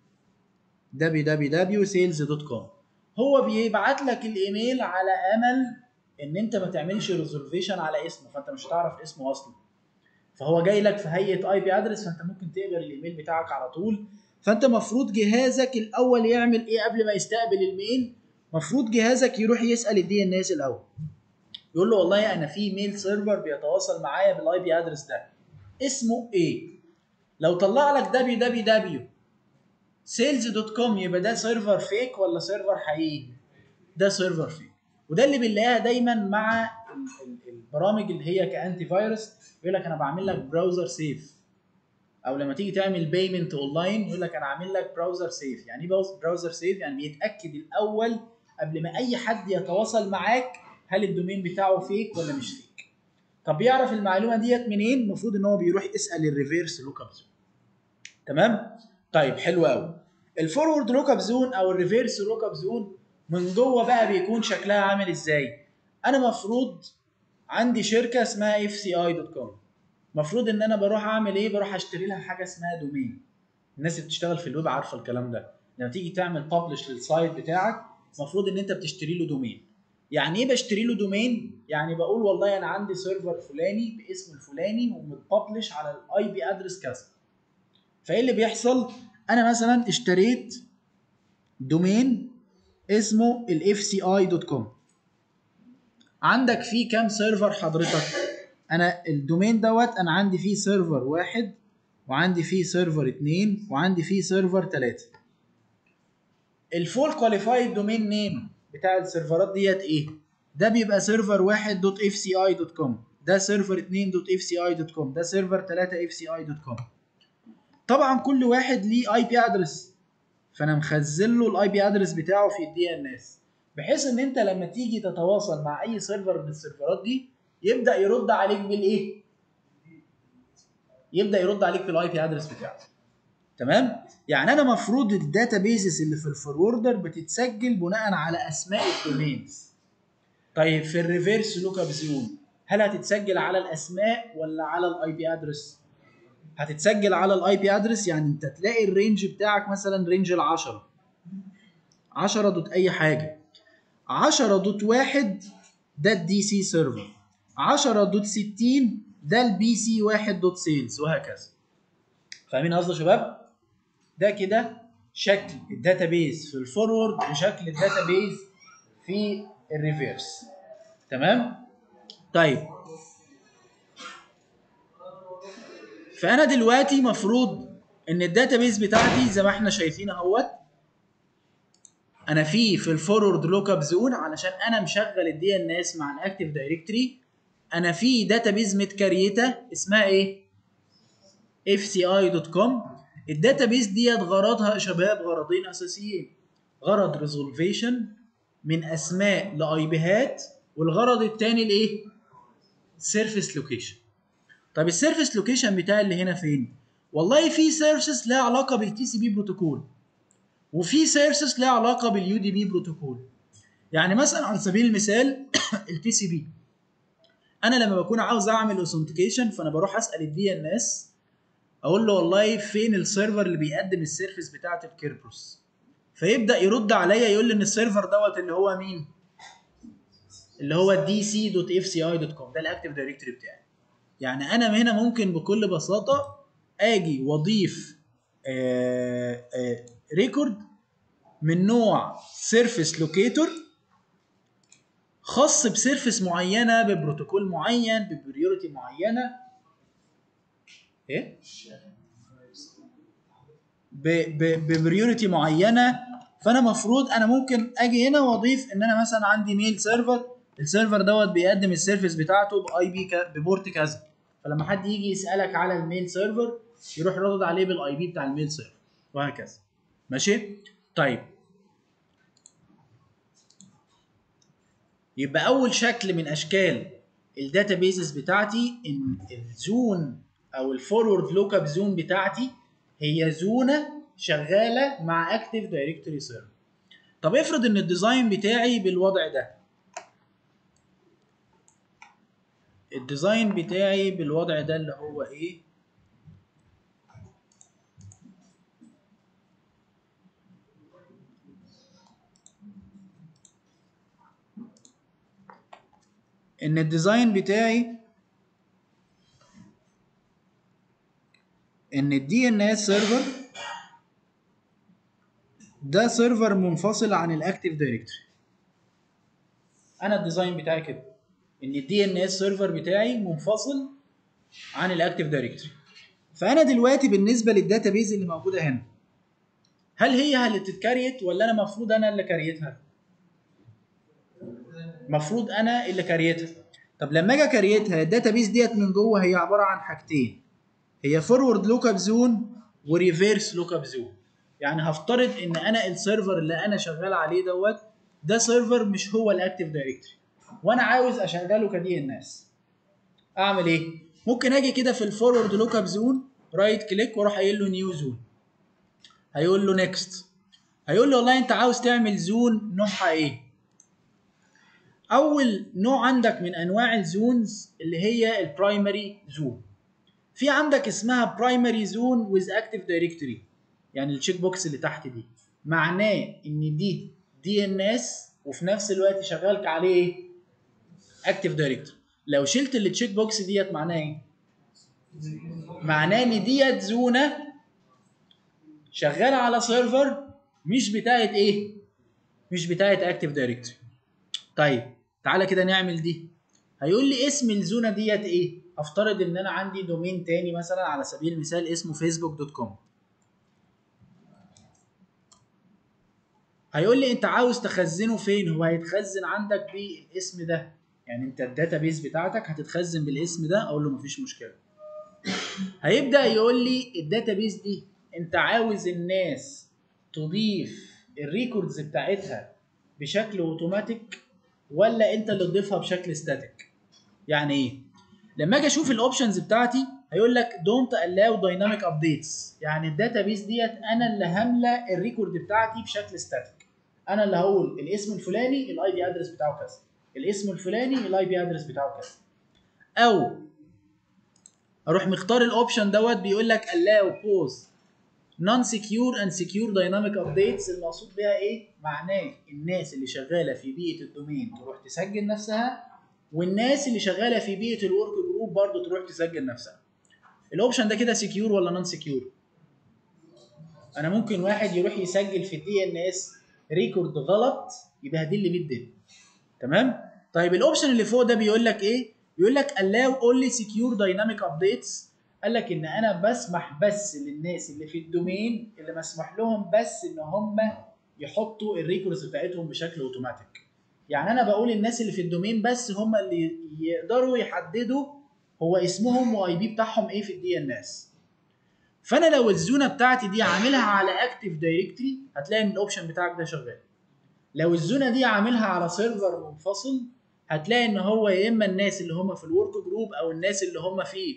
www.sales.com هو بيبعت لك الايميل على امل ان انت ما تعملش ريزولفيشن على اسمه فانت مش هتعرف اسمه اصلا فهو جاي لك في هيئه اي بي ادرس فانت ممكن تقبل الايميل بتاعك على طول فانت مفروض جهازك الاول يعمل ايه قبل ما يستقبل الميل مفروض جهازك يروح يسال الدي ان اس الاول يقول له والله انا في ميل سيرفر بيتواصل معايا بالاي بي ادرس ده اسمه ايه لو طلع لك www sales.com يبقى ده سيرفر فيك ولا سيرفر حقيقي ده سيرفر فيك وده اللي بنلاقيها دايما مع ال- ال- البرامج اللي هي كانتي فيروس يقول لك انا بعمل لك براوزر سيف او لما تيجي تعمل بيمنت اونلاين يقول لك انا عامل لك براوزر سيف يعني ايه براوزر سيف يعني بيتاكد الاول قبل ما اي حد يتواصل معاك هل الدومين بتاعه فيك ولا مش فيك طب يعرف المعلومه ديت منين المفروض ان هو بيروح يسال الريفيرس لوك اب زون تمام طيب حلو قوي الفورورد لوك اب زون او الريفيرس لوك اب زون من جوه بقى بيكون شكلها عامل ازاي انا مفروض عندي شركه اسمها اف سي اي دوت كوم المفروض ان انا بروح اعمل ايه بروح اشتري لها حاجه اسمها دومين الناس اللي بتشتغل في الويب عارفه الكلام ده لما تيجي تعمل ببلش للسايت بتاعك المفروض ان انت بتشتري له دومين يعني ايه بشتري له دومين يعني بقول والله انا عندي سيرفر فلاني باسم الفلاني ومتبلش على الاي بي ادرس كذا فايه اللي بيحصل انا مثلا اشتريت دومين اسمه الاف سي اي دوت كوم عندك فيه كام سيرفر حضرتك انا الدومين دوت انا عندي فيه سيرفر واحد وعندي فيه سيرفر اتنين وعندي فيه سيرفر تلاتة الفول كواليفايد دومين نيم بتاع السيرفرات ديت ايه ده بيبقى سيرفر واحد دوت اف سي اي دوت كوم ده سيرفر اتنين دوت اف سي اي دوت كوم ده سيرفر تلاتة اف سي اي دوت كوم طبعا كل واحد ليه اي بي ادرس فانا مخزن له الاي بي ادرس بتاعه في الدي ان اس بحيث ان انت لما تيجي تتواصل مع اي سيرفر من السيرفرات دي يبدا يرد عليك بالايه يبدا يرد عليك بالاي بي ادرس بتاعه تمام يعني انا مفروض الداتا بيزز اللي في الفوروردر بتتسجل بناء على اسماء الدومينز طيب في الريفيرس لوك اب زون هل هتتسجل على الاسماء ولا على الاي بي ادرس هتتسجل على الاي بي ادرس يعني انت تلاقي الرينج بتاعك مثلا رينج ال 10 10 دوت اي حاجه 10 دوت واحد ده الدي سي سيرفر 10 دوت 60 ده البي سي واحد دوت سيلز وهكذا فاهمين قصدي يا شباب ده كده شكل الداتابيز في الفورورد وشكل الداتابيز في الريفيرس تمام طيب فانا دلوقتي مفروض ان الداتابيز بتاعتي زي ما احنا شايفين اهوت انا في في الفورورد لوك اب زون علشان انا مشغل الدي ان اس مع الاكتيف دايركتري انا في داتابيز متكريته اسمها ايه fci.com الداتابيز ديت غرضها يا شباب غرضين اساسيين غرض ريزولفيشن من اسماء لاي بيهات والغرض الثاني الايه سيرفيس لوكيشن طب السيرفيس لوكيشن بتاعي اللي هنا فين والله في سيرفيسز لها علاقه بالتي سي بي بروتوكول وفي سيرفيسز لها علاقه باليو دي بي بروتوكول يعني مثلا على سبيل المثال التي سي بي انا لما بكون عاوز اعمل اوثنتيكيشن فانا بروح اسال الدي ان اس اقول له والله فين السيرفر اللي بيقدم السيرفيس بتاعه الكيربروس فيبدا يرد عليا يقول لي ان السيرفر دوت اللي هو مين اللي هو دي سي دوت اف سي اي دوت كوم ده الاكتيف دايركتوري بتاعي يعني انا هنا ممكن بكل بساطه اجي واضيف ريكورد من نوع سيرفيس لوكيتور خاص بسيرفيس معينه ببروتوكول معين ببريوريتي معينه ايه ببريوريتي معينه فانا مفروض انا ممكن اجي هنا واضيف ان انا مثلا عندي ميل سيرفر السيرفر دوت بيقدم السيرفيس بتاعته باي بي ببورت كذا فلما حد يجي يسالك على الميل سيرفر يروح يرد عليه بالاي بي بتاع الميل سيرفر وهكذا ماشي طيب يبقى اول شكل من اشكال الداتابيزز بتاعتي ان الزون او الفورورد لوك اب زون بتاعتي هي زونه شغاله مع اكتيف دايركتوري سيرفر طب افرض ان الديزاين بتاعي بالوضع ده الديزاين بتاعي بالوضع ده اللي هو ايه ان الديزاين بتاعي ان الدي ان اس سيرفر ده سيرفر منفصل عن الاكتيف دايركتوري انا الديزاين بتاعي كده ان الدي ان اس سيرفر بتاعي منفصل عن الاكتيف دايركتوري فانا دلوقتي بالنسبه للداتابيز اللي موجوده هنا هل هي اللي بتتكريت ولا انا المفروض انا اللي كريتها المفروض انا اللي كريتها طب لما اجي كريتها الداتابيز ديت من جوه هي عباره عن حاجتين هي فورورد لوك اب زون وريفيرس لوك اب زون يعني هفترض ان انا السيرفر اللي انا شغال عليه دوت ده سيرفر مش هو الاكتيف دايركتوري وانا عاوز اشغله كدي ان اس اعمل ايه ممكن اجي كده في الفورورد لوك اب زون رايت كليك واروح قايل له نيو زون هيقول له نيكست هيقول له والله انت عاوز تعمل زون نوعها ايه اول نوع عندك من انواع الزونز اللي هي البرايمري زون في عندك اسمها برايمري زون ويز اكتيف دايركتوري يعني التشيك بوكس اللي تحت دي معناه ان دي دي ان اس وفي نفس الوقت شغالك عليه ايه اكتيف دايركتوري لو شلت التشيك بوكس ديت معناه ايه معناه ان ديت زونه شغاله على سيرفر مش بتاعت ايه مش بتاعت اكتيف دايركتوري طيب تعالى كده نعمل دي هيقول لي اسم الزونه ديت ايه افترض ان انا عندي دومين تاني مثلا على سبيل المثال اسمه فيسبوك دوت كوم هيقول لي انت عاوز تخزنه فين هو هيتخزن عندك بالاسم ده يعني انت الداتابيز بتاعتك هتتخزن بالاسم ده اقول له مفيش مشكله هيبدا يقول لي الداتابيز دي انت عاوز الناس تضيف الريكوردز بتاعتها بشكل اوتوماتيك ولا انت اللي تضيفها بشكل ستاتيك يعني ايه لما اجي اشوف الاوبشنز بتاعتي هيقول لك دونت الاو دايناميك ابديتس يعني الداتابيس ديت انا اللي هامله الريكورد بتاعتي بشكل ستاتيك انا اللي هقول الاسم الفلاني الاي بي ادرس بتاعه كذا الاسم الفلاني الاي بي ادرس بتاعه كذا او اروح مختار الاوبشن دوت بيقول لك allow pause non secure and secure dynamic updates المقصود بيها ايه معناه الناس اللي شغاله في بيئه الدومين تروح تسجل نفسها والناس اللي شغاله في بيئه الورك جروب برضه تروح تسجل نفسها الاوبشن ده كده سكيور ولا نون سكيور انا ممكن واحد يروح يسجل في الدي ان اس ريكورد غلط يبهدل لي بيه الدنيا تمام طيب الاوبشن اللي فوق ده بيقول لك ايه بيقول لك allow only secure dynamic updates قال لك ان انا بسمح بس للناس اللي في الدومين اللي مسمح لهم بس ان هم يحطوا الريكوردز بتاعتهم بشكل اوتوماتيك يعني انا بقول الناس اللي في الدومين بس هم اللي يقدروا يحددوا هو اسمهم واي بي بتاعهم ايه في الدي ان اس فانا لو الزونه بتاعتي دي عاملها على اكتيف دايركتري هتلاقي ان الاوبشن بتاعك ده شغال لو الزونه دي عاملها على سيرفر منفصل هتلاقي ان هو يا اما الناس اللي هم في الورك جروب او الناس اللي هم في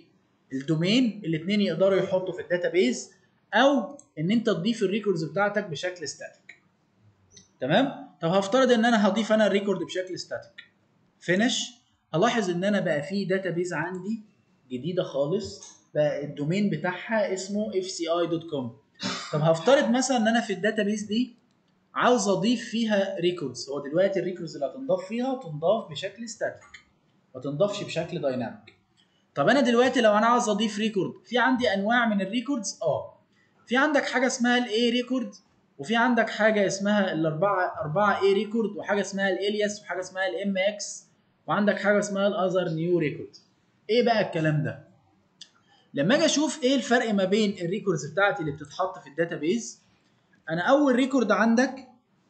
الدومين الاثنين يقدروا يحطوا في الداتابيز او ان انت تضيف الريكوردز بتاعتك بشكل ستاتيك تمام طب هفترض ان انا هضيف انا الريكورد بشكل ستاتيك فينش هلاحظ ان انا بقى في داتابيز عندي جديده خالص بقى الدومين بتاعها اسمه fci.com طب هفترض مثلا ان انا في الداتابيز دي عاوز اضيف فيها ريكوردز هو دلوقتي الريكوردز اللي هتنضاف فيها تنضاف بشكل ستاتيك ما تنضافش بشكل دايناميك طب انا دلوقتي لو انا عاوز اضيف ريكورد في عندي انواع من الريكوردز اه في عندك حاجه اسمها الاي ريكورد وفي عندك حاجه اسمها الاربعه اربعه اي ريكورد وحاجه اسمها الالياس وحاجه اسمها الام اكس وعندك حاجه اسمها الاذر نيو ريكورد ايه بقى الكلام ده لما اجي اشوف ايه الفرق ما بين الريكوردز بتاعتي اللي بتتحط في الداتابيز انا اول ريكورد عندك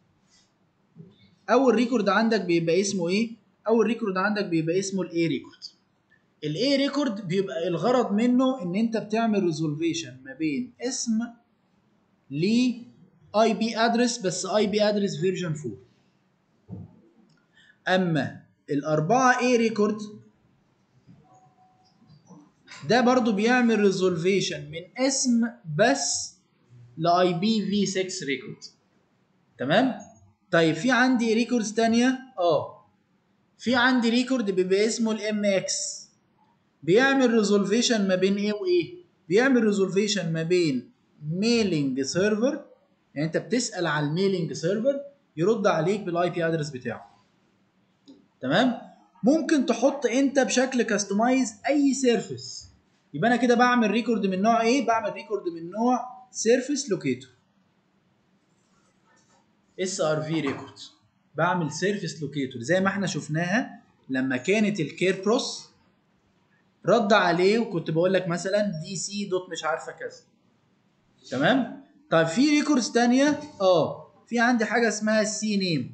اول ريكورد عندك بيبقى اسمه ايه اول ريكورد عندك بيبقى اسمه الاي ريكورد الاي ريكورد بيبقى الغرض منه ان انت بتعمل ريزولفيشن ما بين اسم ل اي بي ادرس بس اي بي ادرس فيرجن 4 اما الاربعه اي ريكورد ده برضو بيعمل ريزولفيشن من اسم بس لاي بي في 6 ريكورد تمام طيب في عندي ريكوردز تانية اه في عندي ريكورد بيبقى اسمه الام اكس بيعمل ريزولفيشن ما بين ايه وايه بيعمل ريزولفيشن ما بين ميلينج سيرفر يعني انت بتسال على الميلينج سيرفر يرد عليك بالاي بي ادرس بتاعه تمام ممكن تحط انت بشكل كاستمايز اي سيرفيس يبقى انا كده بعمل ريكورد من نوع ايه بعمل ريكورد من نوع سيرفيس لوكيتور اس ار في ريكورد بعمل سيرفيس لوكيتور زي ما احنا شفناها لما كانت الكير بروس رد عليه وكنت بقول لك مثلا دي سي دوت مش عارفه كذا تمام طيب في ريكوردز تانية اه في عندي حاجه اسمها السي نيم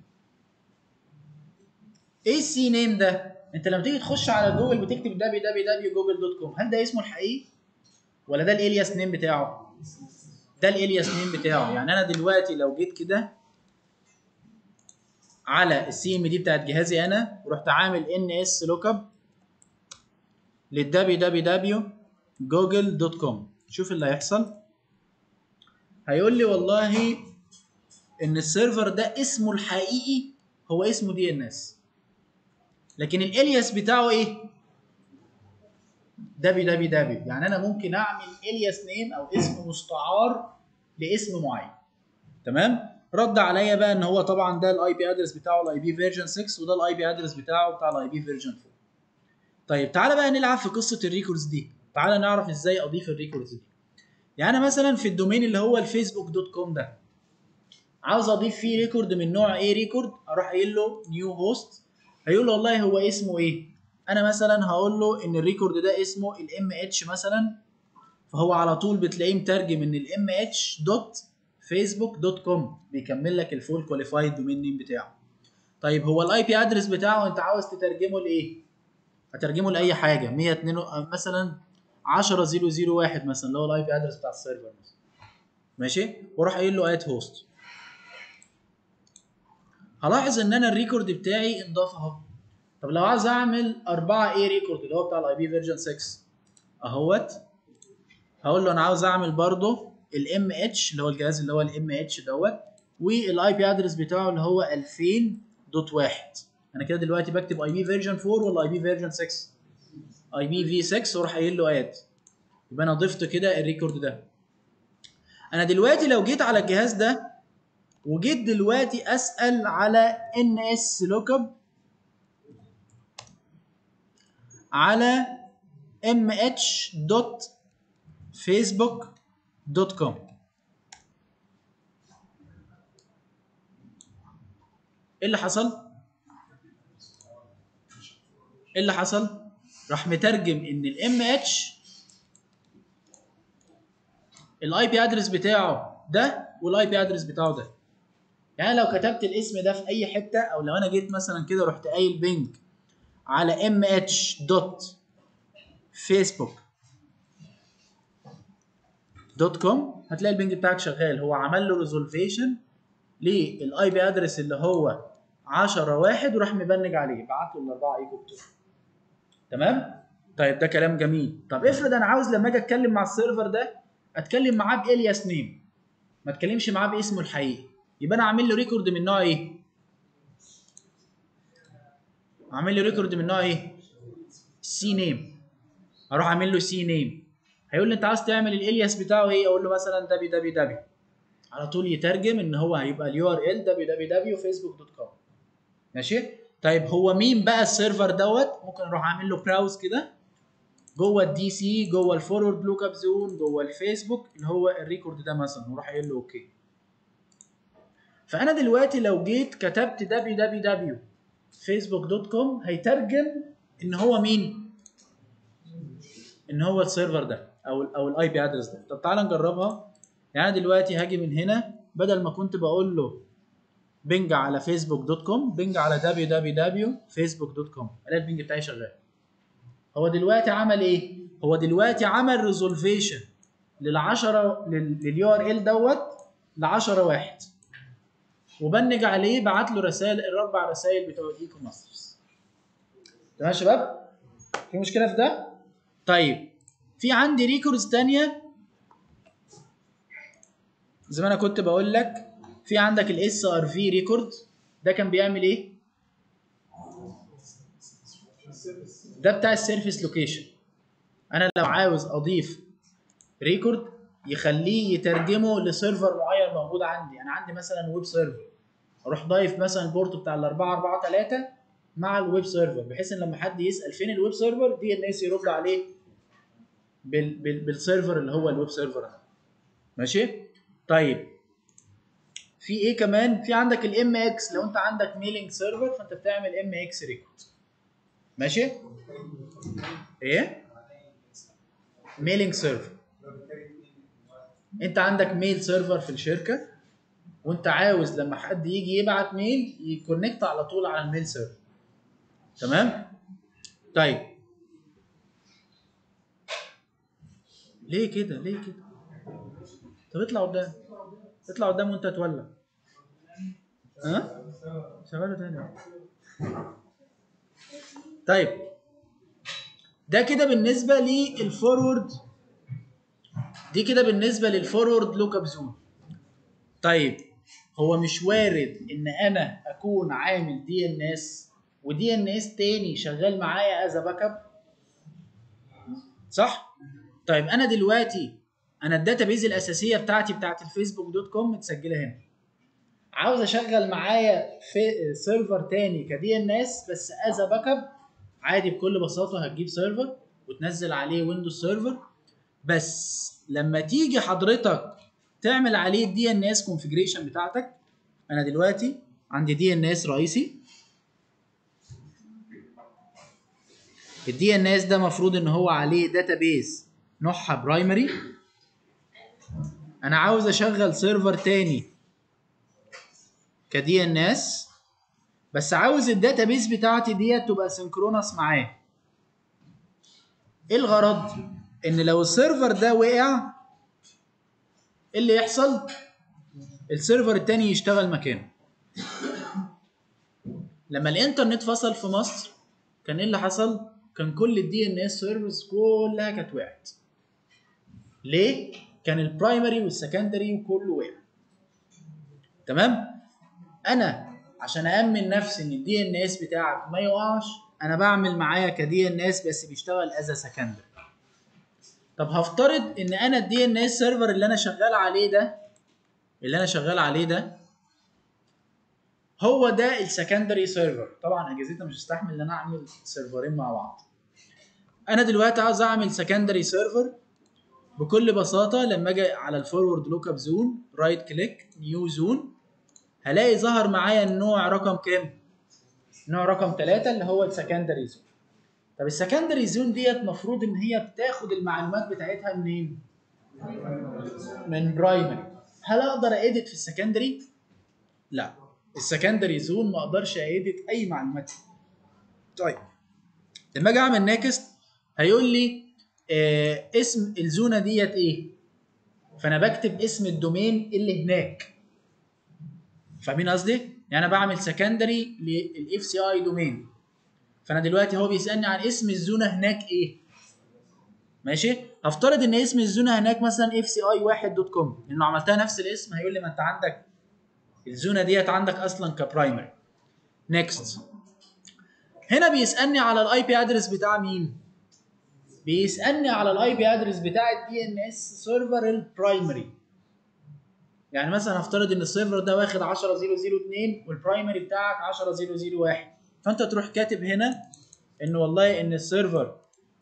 ايه السي نيم ده انت لما تيجي تخش على جوجل بتكتب www.google.com هل ده اسمه الحقيقي ولا ده الالياس نيم بتاعه ده الالياس نيم بتاعه يعني انا دلوقتي لو جيت كده على السي ام دي بتاعت جهازي انا ورحت عامل ان اس لوك اب www.google.com شوف اللي هيحصل هيقول لي والله ان السيرفر ده اسمه الحقيقي هو اسمه دي ان اس لكن الالياس بتاعه ايه www يعني انا ممكن اعمل الياس نيم او اسم مستعار لاسم معين تمام رد عليا بقى ان هو طبعا ده الاي بي ادرس بتاعه الاي بي فيرجن 6 وده الاي بي ادرس بتاعه بتاع الاي بي فيرجن 4 طيب تعالى بقى نلعب في قصه الريكوردز دي تعالى نعرف ازاي اضيف الريكوردز دي يعني مثلا في الدومين اللي هو الفيسبوك دوت كوم ده عاوز اضيف فيه ريكورد من نوع ايه ريكورد اروح قايل له نيو هوست هيقول له والله هو اسمه ايه انا مثلا هقول له ان الريكورد ده اسمه الام اتش مثلا فهو على طول بتلاقيه مترجم ان الام اتش دوت فيسبوك دوت كوم بيكمل لك الفول كواليفايد دومين نيم بتاعه طيب هو الاي بي ادرس بتاعه انت عاوز تترجمه لايه هترجمه لاي حاجه 102 مثلا 10001 مثلا اللي هو الاي بي ادرس بتاع السيرفر مثلا ماشي واروح قايل له اد هوست هلاحظ ان انا الريكورد بتاعي انضاف اهو طب لو عاوز اعمل 4 اي ريكورد اللي هو بتاع الاي بي فيرجن 6 اهوت هقول له انا عاوز اعمل برضه الام اتش اللي هو الجهاز اللي هو الام اتش دوت والاي بي ادرس بتاعه اللي هو 2000.1 انا كده دلوقتي بكتب اي بي فيرجن 4 ولا اي بي فيرجن 6 اي بي في 6 واروح قايل له اد يبقى انا ضفت كده الريكورد ده انا دلوقتي لو جيت على الجهاز ده وجيت دلوقتي اسال على ان اس لوك اب على ام اتش دوت فيسبوك دوت كوم ايه اللي حصل؟ ايه اللي حصل؟ راح مترجم ان الام اتش الاي بي ادرس بتاعه ده والاي بي ادرس بتاعه ده يعني لو كتبت الاسم ده في اي حته او لو انا جيت مثلا كده رحت قايل بينج على ام اتش دوت فيسبوك دوت كوم هتلاقي البنج بتاعك شغال هو عمل له ريزولفيشن للاي بي ادرس اللي هو 10 واحد وراح مبنج عليه بعت له الاربعه ايجو بتوعه تمام طيب ده كلام جميل طب افرض انا عاوز لما اجي اتكلم مع السيرفر ده اتكلم معاه بالياس نيم ما اتكلمش معاه باسمه الحقيقي يبقى انا اعمل له ريكورد من نوع ايه اعمل له ريكورد من نوع ايه سي نيم اروح اعمل له سي نيم هيقول لي انت عاوز تعمل الالياس بتاعه ايه اقول له مثلا www على طول يترجم ان هو هيبقى اليو ار ال www.facebook.com ماشي طيب هو مين بقى السيرفر دوت ممكن اروح اعمل له براوز كده جوه الدي سي جوه الفورورد لوك اب زون جوه الفيسبوك اللي هو الريكورد ده مثلا واروح قايل له اوكي فانا دلوقتي لو جيت كتبت www.facebook.com هيترجم ان هو مين ان هو السيرفر ده او ال او الاي بي ادرس ده طب تعالى نجربها يعني أنا دلوقتي هاجي من هنا بدل ما كنت بقول له بنج على فيسبوك دوت كوم بنج على www.facebook.com الاقي البنج بتاعي شغال هو دلوقتي عمل ايه هو دلوقتي عمل ريزولفيشن لل10 لليو ار ال دوت ل 10 واحد وبنج عليه بعت له رسائل الاربع رسائل بتوع الايكو ماسترز تمام يا شباب في مشكله في ده طيب في عندي ريكوردز تانية زي ما انا كنت بقول لك في عندك الاس ار في ريكورد ده كان بيعمل ايه ده بتاع السيرفيس لوكيشن انا لو عاوز اضيف ريكورد يخليه يترجمه لسيرفر معين موجود عندي انا عندي مثلا ويب سيرفر اروح ضايف مثلا البورت بتاع ال 443 مع الويب سيرفر بحيث ان لما حد يسال فين الويب سيرفر دي الناس يرد عليه بال بال بالسيرفر اللي هو الويب سيرفر ده ماشي طيب في ايه كمان في عندك الام اكس لو انت عندك ميلينج سيرفر فانت بتعمل ام اكس ريكورد ماشي ايه ميلينج سيرفر انت عندك ميل سيرفر في الشركه وانت عاوز لما حد يجي يبعت ميل يكونكت على طول على الميل سيرفر تمام طيب ليه كده ليه كده طب اطلع قدام اطلع قدام وانت تولع ها شغاله تاني طيب ده كده بالنسبه للفورورد دي كده بالنسبه للفورورد لوك اب زون طيب هو مش وارد ان انا اكون عامل دي ان اس ودي ان اس تاني شغال معايا از باك اب صح طيب انا دلوقتي انا الداتابيز الاساسيه بتاعتي بتاعت الفيسبوك دوت كوم متسجله هنا عاوز اشغل معايا في سيرفر تاني كدي ان اس بس از باك اب عادي بكل بساطه هتجيب سيرفر وتنزل عليه ويندوز سيرفر بس لما تيجي حضرتك تعمل عليه الدي ان اس كونفيجريشن بتاعتك انا دلوقتي عندي دي ان اس رئيسي الدي ان اس ده مفروض ان هو عليه داتابيز نوعها برايمري انا عاوز اشغل سيرفر تاني كدي ان اس بس عاوز الداتابيز بتاعتي ديت تبقى سنكرونس معاه ايه الغرض ان لو السيرفر ده وقع ايه اللي يحصل السيرفر التاني يشتغل مكانه لما الانترنت فصل في مصر كان ايه اللي حصل كان كل الدي ان اس سيرفرز كلها كانت وقعت ليه كان البرايمري والسكندري وكله وقع تمام انا عشان امن نفسي ان الدي ان اس بتاعك ما يقعش انا بعمل معايا كدي ان اس بس بيشتغل از سكندري طب هفترض ان انا الدي ان اس سيرفر اللي انا شغال عليه ده اللي انا شغال عليه ده هو ده السكندري سيرفر طبعا اجهزتنا مش هتستحمل ان انا اعمل سيرفرين مع بعض انا دلوقتي عاوز اعمل سكندري سيرفر بكل بساطه لما اجي على الفورورد لوك اب زون رايت كليك نيو زون هلاقي ظهر معايا النوع رقم كام نوع رقم 3 اللي هو السكندري زون طب السكندري زون ديت المفروض ان هي بتاخد المعلومات بتاعتها منين من برايمري هل اقدر ايديت في السكندري لا السكندري زون ما اقدرش ايديت اي معلومات طيب لما اجي اعمل نيكست هيقول لي آه اسم الزونه ديت ايه فانا بكتب اسم الدومين اللي هناك فاهمين قصدي يعني انا بعمل سكندري للاف سي اي دومين فانا دلوقتي هو بيسالني عن اسم الزونه هناك ايه ماشي هفترض ان اسم الزونه هناك مثلا اف سي اي 1 دوت كوم لانه عملتها نفس الاسم هيقول لي ما انت عندك الزونه ديت عندك اصلا كبرايمري نيكست هنا بيسالني على الاي بي ادرس بتاع مين بيسالني على الاي بي ادرس بتاع الدي ان اس سيرفر البرايمري يعني مثلا هفترض ان السيرفر ده واخد 10002 والبرايمري بتاعك 10001 فانت تروح كاتب هنا ان والله ان السيرفر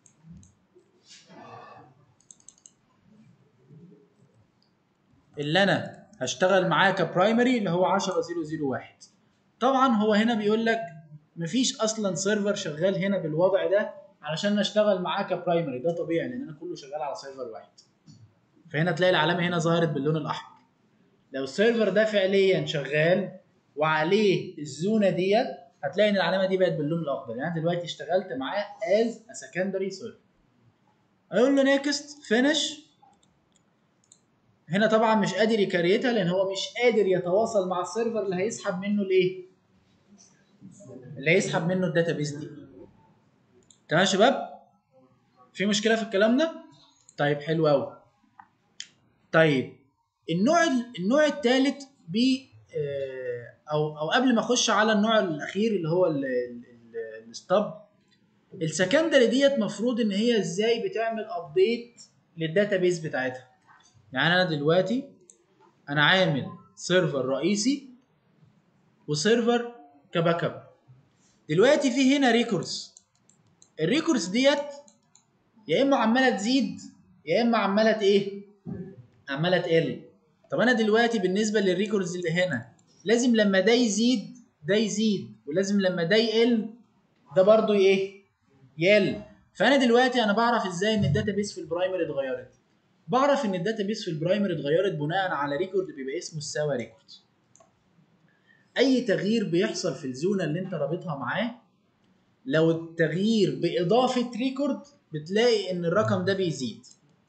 اللي انا هشتغل معاه كبرايمري اللي هو 10001 طبعا هو هنا بيقول لك مفيش اصلا سيرفر شغال هنا بالوضع ده علشان اشتغل معاه كبرايمري ده طبيعي لان انا كله شغال على سيرفر واحد فهنا تلاقي العلامه هنا ظهرت باللون الاحمر لو السيرفر ده فعليا شغال وعليه الزونه ديت هتلاقي ان العلامه دي بقت باللون الاخضر يعني دلوقتي اشتغلت معاه از ا سكندري سيرفر اقول له نيكست فينش هنا طبعا مش قادر يكريتها لان هو مش قادر يتواصل مع السيرفر اللي هيسحب منه الايه اللي هيسحب منه الداتابيس دي تمام يا شباب في مشكله في الكلام ده طيب حلو قوي طيب النوع النوع الثالث ب او او قبل ما اخش على النوع الاخير اللي هو الستاب السكندري ديت مفروض ان هي ازاي بتعمل ابديت للداتابيس بتاعتها يعني انا دلوقتي انا عامل سيرفر رئيسي وسيرفر كباك اب دلوقتي في هنا ريكوردز الريكوردز ديت يا اما عماله تزيد يا اما عماله ايه عماله تقل طب انا دلوقتي بالنسبه للريكوردز اللي هنا لازم لما ده يزيد ده يزيد ولازم لما ده يقل ده برضو ايه يقل فانا دلوقتي انا بعرف ازاي ان الداتابيس في البرايمري اتغيرت بعرف ان الداتابيس في البرايمري اتغيرت بناء على ريكورد بيبقى اسمه السوا ريكورد اي تغيير بيحصل في الزونه اللي انت رابطها معاه لو التغيير باضافه ريكورد بتلاقي ان الرقم ده بيزيد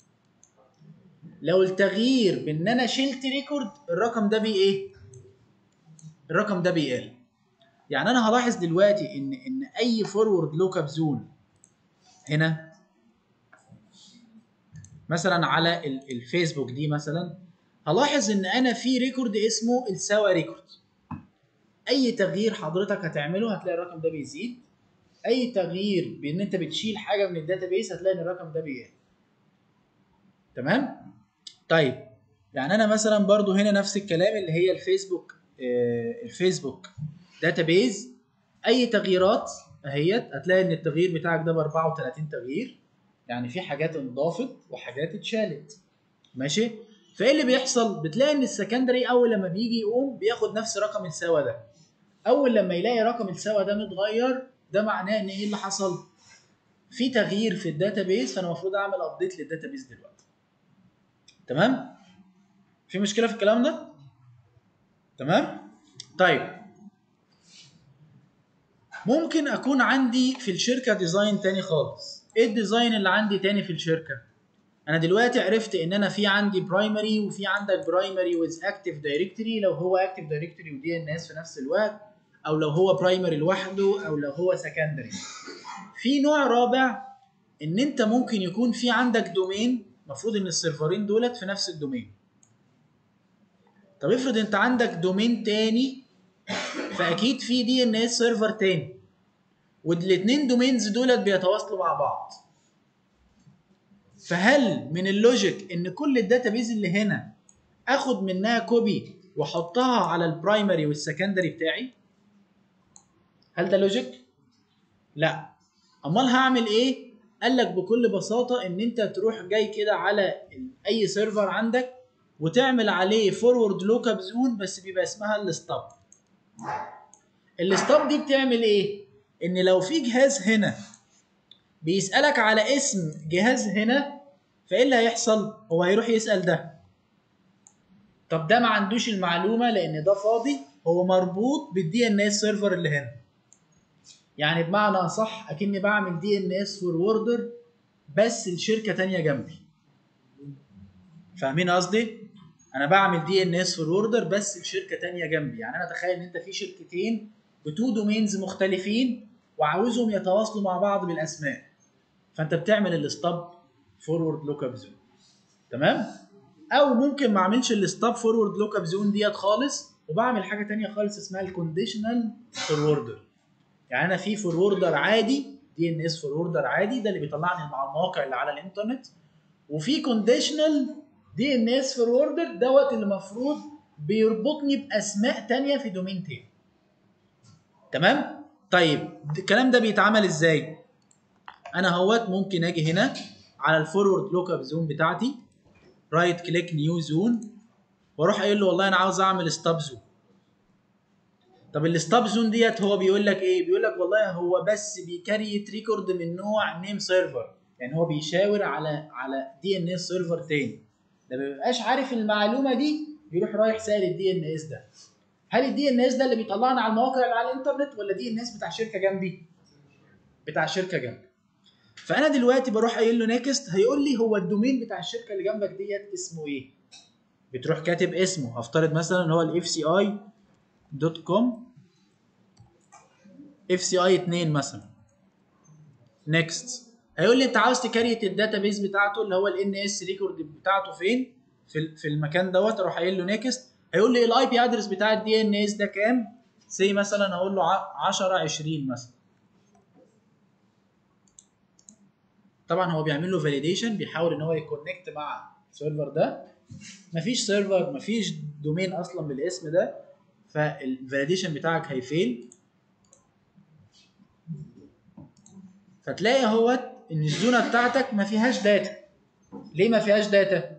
لو التغيير بان انا شلت ريكورد الرقم ده بي ايه الرقم ده بيقل يعني انا هلاحظ دلوقتي ان ان اي فورورد لوك اب زون هنا مثلا على الفيسبوك دي مثلا هلاحظ ان انا في ريكورد اسمه السوا ريكورد اي تغيير حضرتك هتعمله هتلاقي الرقم ده بيزيد اي تغيير بان انت بتشيل حاجه من الداتابيس هتلاقي ان الرقم ده بيقل تمام طيب يعني انا مثلا برضو هنا نفس الكلام اللي هي الفيسبوك آه الفيسبوك داتابيز اي تغييرات اهيت هتلاقي ان التغيير بتاعك ده ب 34 تغيير يعني في حاجات انضافت وحاجات اتشالت ماشي فايه اللي بيحصل بتلاقي ان السكندري اول لما بيجي يقوم بياخد نفس رقم السوا ده اول لما يلاقي رقم السوا ده متغير ده معناه ان ايه اللي حصل في تغيير في الداتابيس فانا المفروض اعمل ابديت للداتابيس دلوقتي تمام في مشكله في الكلام ده تمام طيب ممكن اكون عندي في الشركه ديزاين تاني خالص ايه الديزاين اللي عندي تاني في الشركه انا دلوقتي عرفت ان انا في عندي برايمري وفي عندك برايمري ويز اكتيف دايركتوري لو هو اكتيف دايركتوري ودي ان اس في نفس الوقت او لو هو برايمري لوحده او لو هو سكندري في نوع رابع ان انت ممكن يكون في عندك دومين المفروض ان السيرفرين دولت في نفس الدومين طب افرض انت عندك دومين تاني فاكيد في دي ان اس سيرفر تاني والاثنين دومينز دولت بيتواصلوا مع بعض فهل من اللوجيك ان كل الداتابيز اللي هنا اخد منها كوبي واحطها على البرايمري والسكندري بتاعي هل ده لوجيك لا امال هعمل ايه قال لك بكل بساطه ان انت تروح جاي كده على اي سيرفر عندك وتعمل عليه فورورد لوك اب زون بس بيبقى اسمها الستاب الستاب دي بتعمل ايه ان لو في جهاز هنا بيسالك على اسم جهاز هنا فايه اللي هيحصل هو هيروح يسال ده طب ده ما عندوش المعلومه لان ده فاضي هو مربوط بالدي ان اس سيرفر اللي هنا يعني بمعنى صح اكني بعمل دي ان اس فوروردر بس لشركه تانية جنبي فاهمين قصدي انا بعمل دي ان اس فوروردر بس لشركه تانية جنبي يعني انا تخيل ان انت في شركتين بتو دومينز مختلفين وعاوزهم يتواصلوا مع بعض بالاسماء فانت بتعمل الستاب فورورد لوك اب زون تمام او ممكن ما اعملش الستاب فورورد لوك اب زون ديت خالص وبعمل حاجه تانية خالص اسمها الكونديشنال فوروردر يعني انا في فوروردر عادي دي ان اس فوروردر عادي ده اللي بيطلعني مع المواقع اللي على الانترنت وفي كونديشنال دي ان اس فوروردر دوت اللي المفروض بيربطني باسماء تانية في دومين تاني تمام طيب الكلام ده بيتعمل ازاي انا اهوت ممكن اجي هنا على الفورورد لوك اب زون بتاعتي رايت كليك نيو زون واروح قايل له والله انا عاوز اعمل ستاب زون طب الستاب زون ديت هو بيقول لك ايه بيقول لك والله هو بس بيكريت ريكورد من نوع نيم سيرفر يعني هو بيشاور على على دي ان اس سيرفر تاني ده ما بيبقاش عارف المعلومه دي يروح رايح سائل الدي ان اس ده هل الدي ان اس ده اللي بيطلعنا على المواقع اللي على الانترنت ولا دي ان اس بتاع شركه جنبي بتاع شركه جنبي فانا دلوقتي بروح قايل له نيكست هيقول لي هو الدومين بتاع الشركه اللي جنبك ديت اسمه ايه بتروح كاتب اسمه هفترض مثلا ان هو الاف سي اي دوت كوم اف سي اي 2 مثلا نيكست هيقول لي انت عاوز تكريت الداتابيز بتاعته اللي هو الان اس ريكورد بتاعته فين في في المكان دوت اروح قايل له نيكست هيقول لي الاي بي ادرس بتاع الدي ان اس ده كام سي مثلا هقول له 10 20 مثلا طبعا هو بيعمل له فاليديشن بيحاول ان هو يكونكت مع السيرفر ده مفيش سيرفر مفيش دومين اصلا بالاسم ده فالفاليديشن بتاعك هيفيل فتلاقي اهوت ان الزونه بتاعتك ما فيهاش داتا ليه ما فيهاش داتا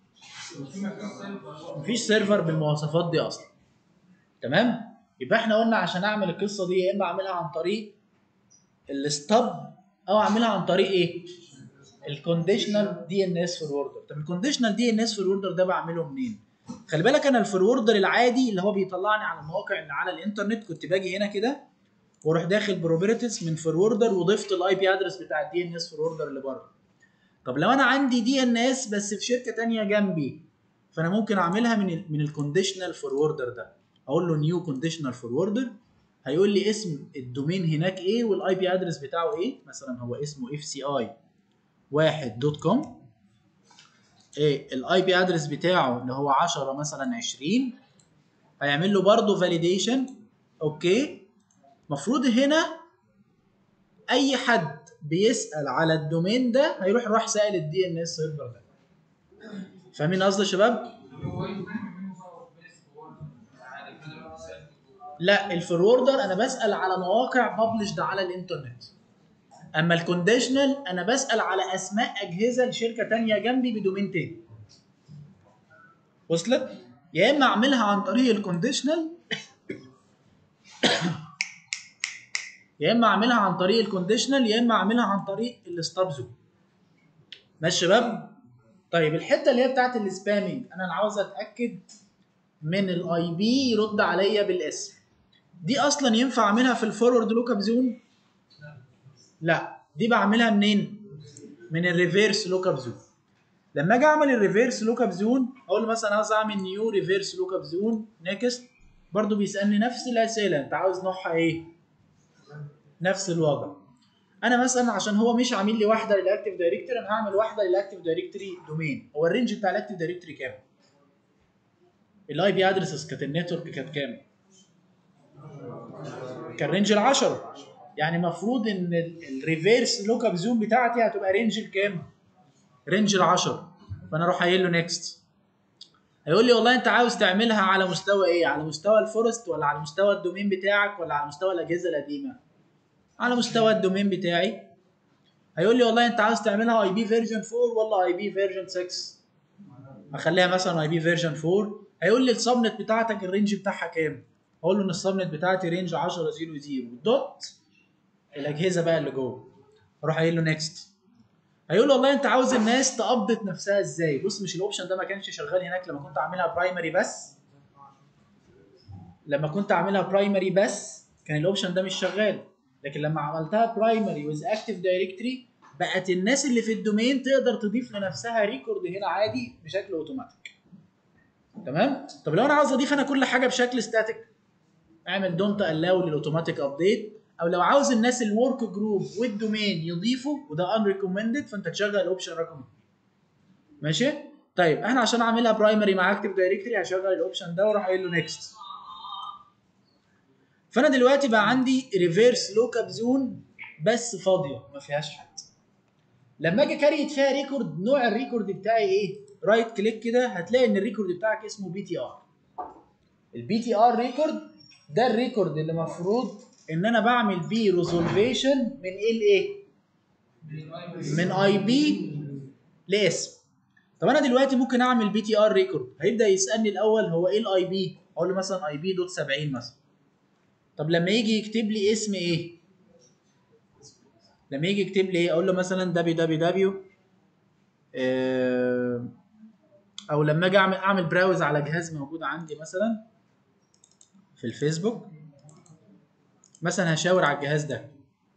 مفيش سيرفر بالمواصفات دي اصلا تمام يبقى احنا قلنا عشان اعمل القصه دي يا اما اعملها عن طريق الستاب او اعملها عن طريق ايه الكونديشنال دي ان اس فوروردر طب الكونديشنال دي ان اس فوروردر ده بعمله منين خلي بالك انا الفوروردر العادي اللي هو بيطلعني على المواقع اللي على الانترنت كنت باجي هنا كده واروح داخل بروبرتيز من فوروردر وضفت الاي بي ادرس بتاع الدي ان اس فوروردر اللي بره طب لو انا عندي دي ان اس بس في شركه تانية جنبي فانا ممكن اعملها من ال من الكونديشنال فوروردر ده اقول له نيو كونديشنال فوروردر هيقول لي اسم الدومين هناك ايه والاي بي ادرس بتاعه ايه مثلا هو اسمه اف سي اي واحد دوت كوم ايه الاي بي ادرس بتاعه اللي هو 10 مثلا 20 هيعمل له برضه فاليديشن اوكي المفروض هنا اي حد بيسال على الدومين ده هيروح راح سائل الدي ان اس سيرفر ده فاهمين قصدي يا شباب لا الفوروردر انا بسال على مواقع ببلشد على الانترنت اما الكونديشنال انا بسال على اسماء اجهزه لشركه تانية جنبي بدومين تاني وصلت يا اما اعملها عن طريق الكونديشنال يا اما اعملها عن طريق الكونديشنال يا اما اعملها عن طريق الستاب زون ماشي شباب طيب الحته اللي هي بتاعت السبامينج انا عاوز اتاكد من الاي بي يرد عليا بالاسم دي اصلا ينفع اعملها في الفورورد لوك اب زون لا دي بعملها منين من الريفيرس لوك اب زون لما اجي اعمل الريفيرس لوك اب زون اقول مثلا عاوز اعمل نيو ريفيرس لوك اب زون نيكست برضو بيسالني نفس الاسئله انت عاوز نوعها ايه نفس الوضع انا مثلا عشان هو مش عامل لي واحده للاكتيف دايركتوري انا هعمل واحده للاكتيف دايركتوري دومين هو الرينج بتاع الاكتيف دايركتوري كام الاي بي ادرسز كانت النتورك كانت كام كان رينج ال 10 يعني المفروض ان الريفيرس لوك اب زوم بتاعتي هتبقى رينج الكام رينج ال 10 فانا اروح قايل له نيكست هيقول لي والله انت عاوز تعملها على مستوى ايه على مستوى الفورست ولا على مستوى الدومين بتاعك ولا على مستوى الاجهزه القديمه على مستوى الدومين بتاعي هيقول لي والله انت عاوز تعملها اي بي فيرجن 4 ولا اي بي فيرجن 6 اخليها مثلا اي بي فيرجن 4 هيقول لي السبنت بتاعتك الرينج بتاعها كام اقول له ان السبنت بتاعتي رينج 10 0 0 دوت الاجهزه بقى اللي جوه اروح قايل له نيكست هيقول له والله انت عاوز الناس تابديت نفسها ازاي بص مش الاوبشن ده ما كانش شغال هناك لما كنت عاملها برايمري بس لما كنت عاملها برايمري بس كان الاوبشن ده مش شغال لكن لما عملتها برايمري ويز اكتيف دايركتوري بقت الناس اللي في الدومين تقدر تضيف لنفسها ريكورد هنا عادي بشكل اوتوماتيك تمام طب لو انا عاوز اضيف انا كل حاجه بشكل ستاتيك اعمل دونت الاو للاوتوماتيك ابديت او لو عاوز الناس الورك جروب والدومين يضيفوا وده ان ريكومندد فانت تشغل الاوبشن رقم 2 ماشي طيب احنا عشان اعملها برايمري مع اكتف دايركتوري هشغل الاوبشن ده واروح قايل له نيكست فانا دلوقتي بقى عندي ريفيرس لوك اب زون بس فاضيه ما فيهاش حد لما اجي كاريت فيها ريكورد نوع الريكورد بتاعي ايه رايت كليك كده هتلاقي ان الريكورد بتاعك اسمه بي تي ار البي تي ار ريكورد ده الريكورد اللي المفروض ان انا بعمل بيه ريزولفيشن من ايه لايه من اي بي لاسم طب انا دلوقتي ممكن اعمل بي تي ار ريكورد هيبدا يسالني الاول هو ايه الاي بي اقول له مثلا اي بي دوت 70 مثلا طب لما يجي يكتب لي اسم ايه لما يجي يكتب لي ايه اقول له مثلا www آه، او لما اجي اعمل اعمل براوز على جهاز موجود عندي مثلا في الفيسبوك مثلا هشاور على الجهاز ده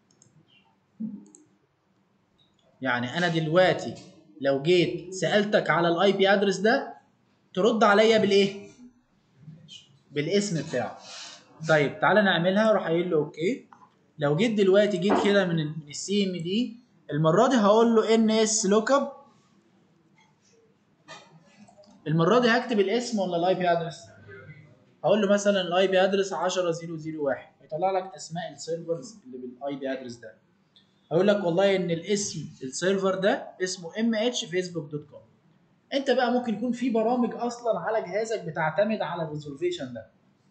يعني انا دلوقتي لو جيت سالتك على الاي بي ادرس ده ترد عليا بالايه بالاسم بتاعه طيب تعالى نعملها اروح قايل له اوكي لو جيت دلوقتي جيت كده من ال- من السي ام دي المره دي هقول له ان اس لوك اب المره دي هكتب الاسم ولا الاي بي ادرس هقول له مثلا الاي بي ادرس 10001 هيطلع لك اسماء السيرفرز اللي بالاي بي ادرس ده هقول لك والله ان الاسم السيرفر ده اسمه ام اتش فيسبوك دوت كوم انت بقى ممكن يكون في برامج اصلا على جهازك بتعتمد على الريزولفيشن ده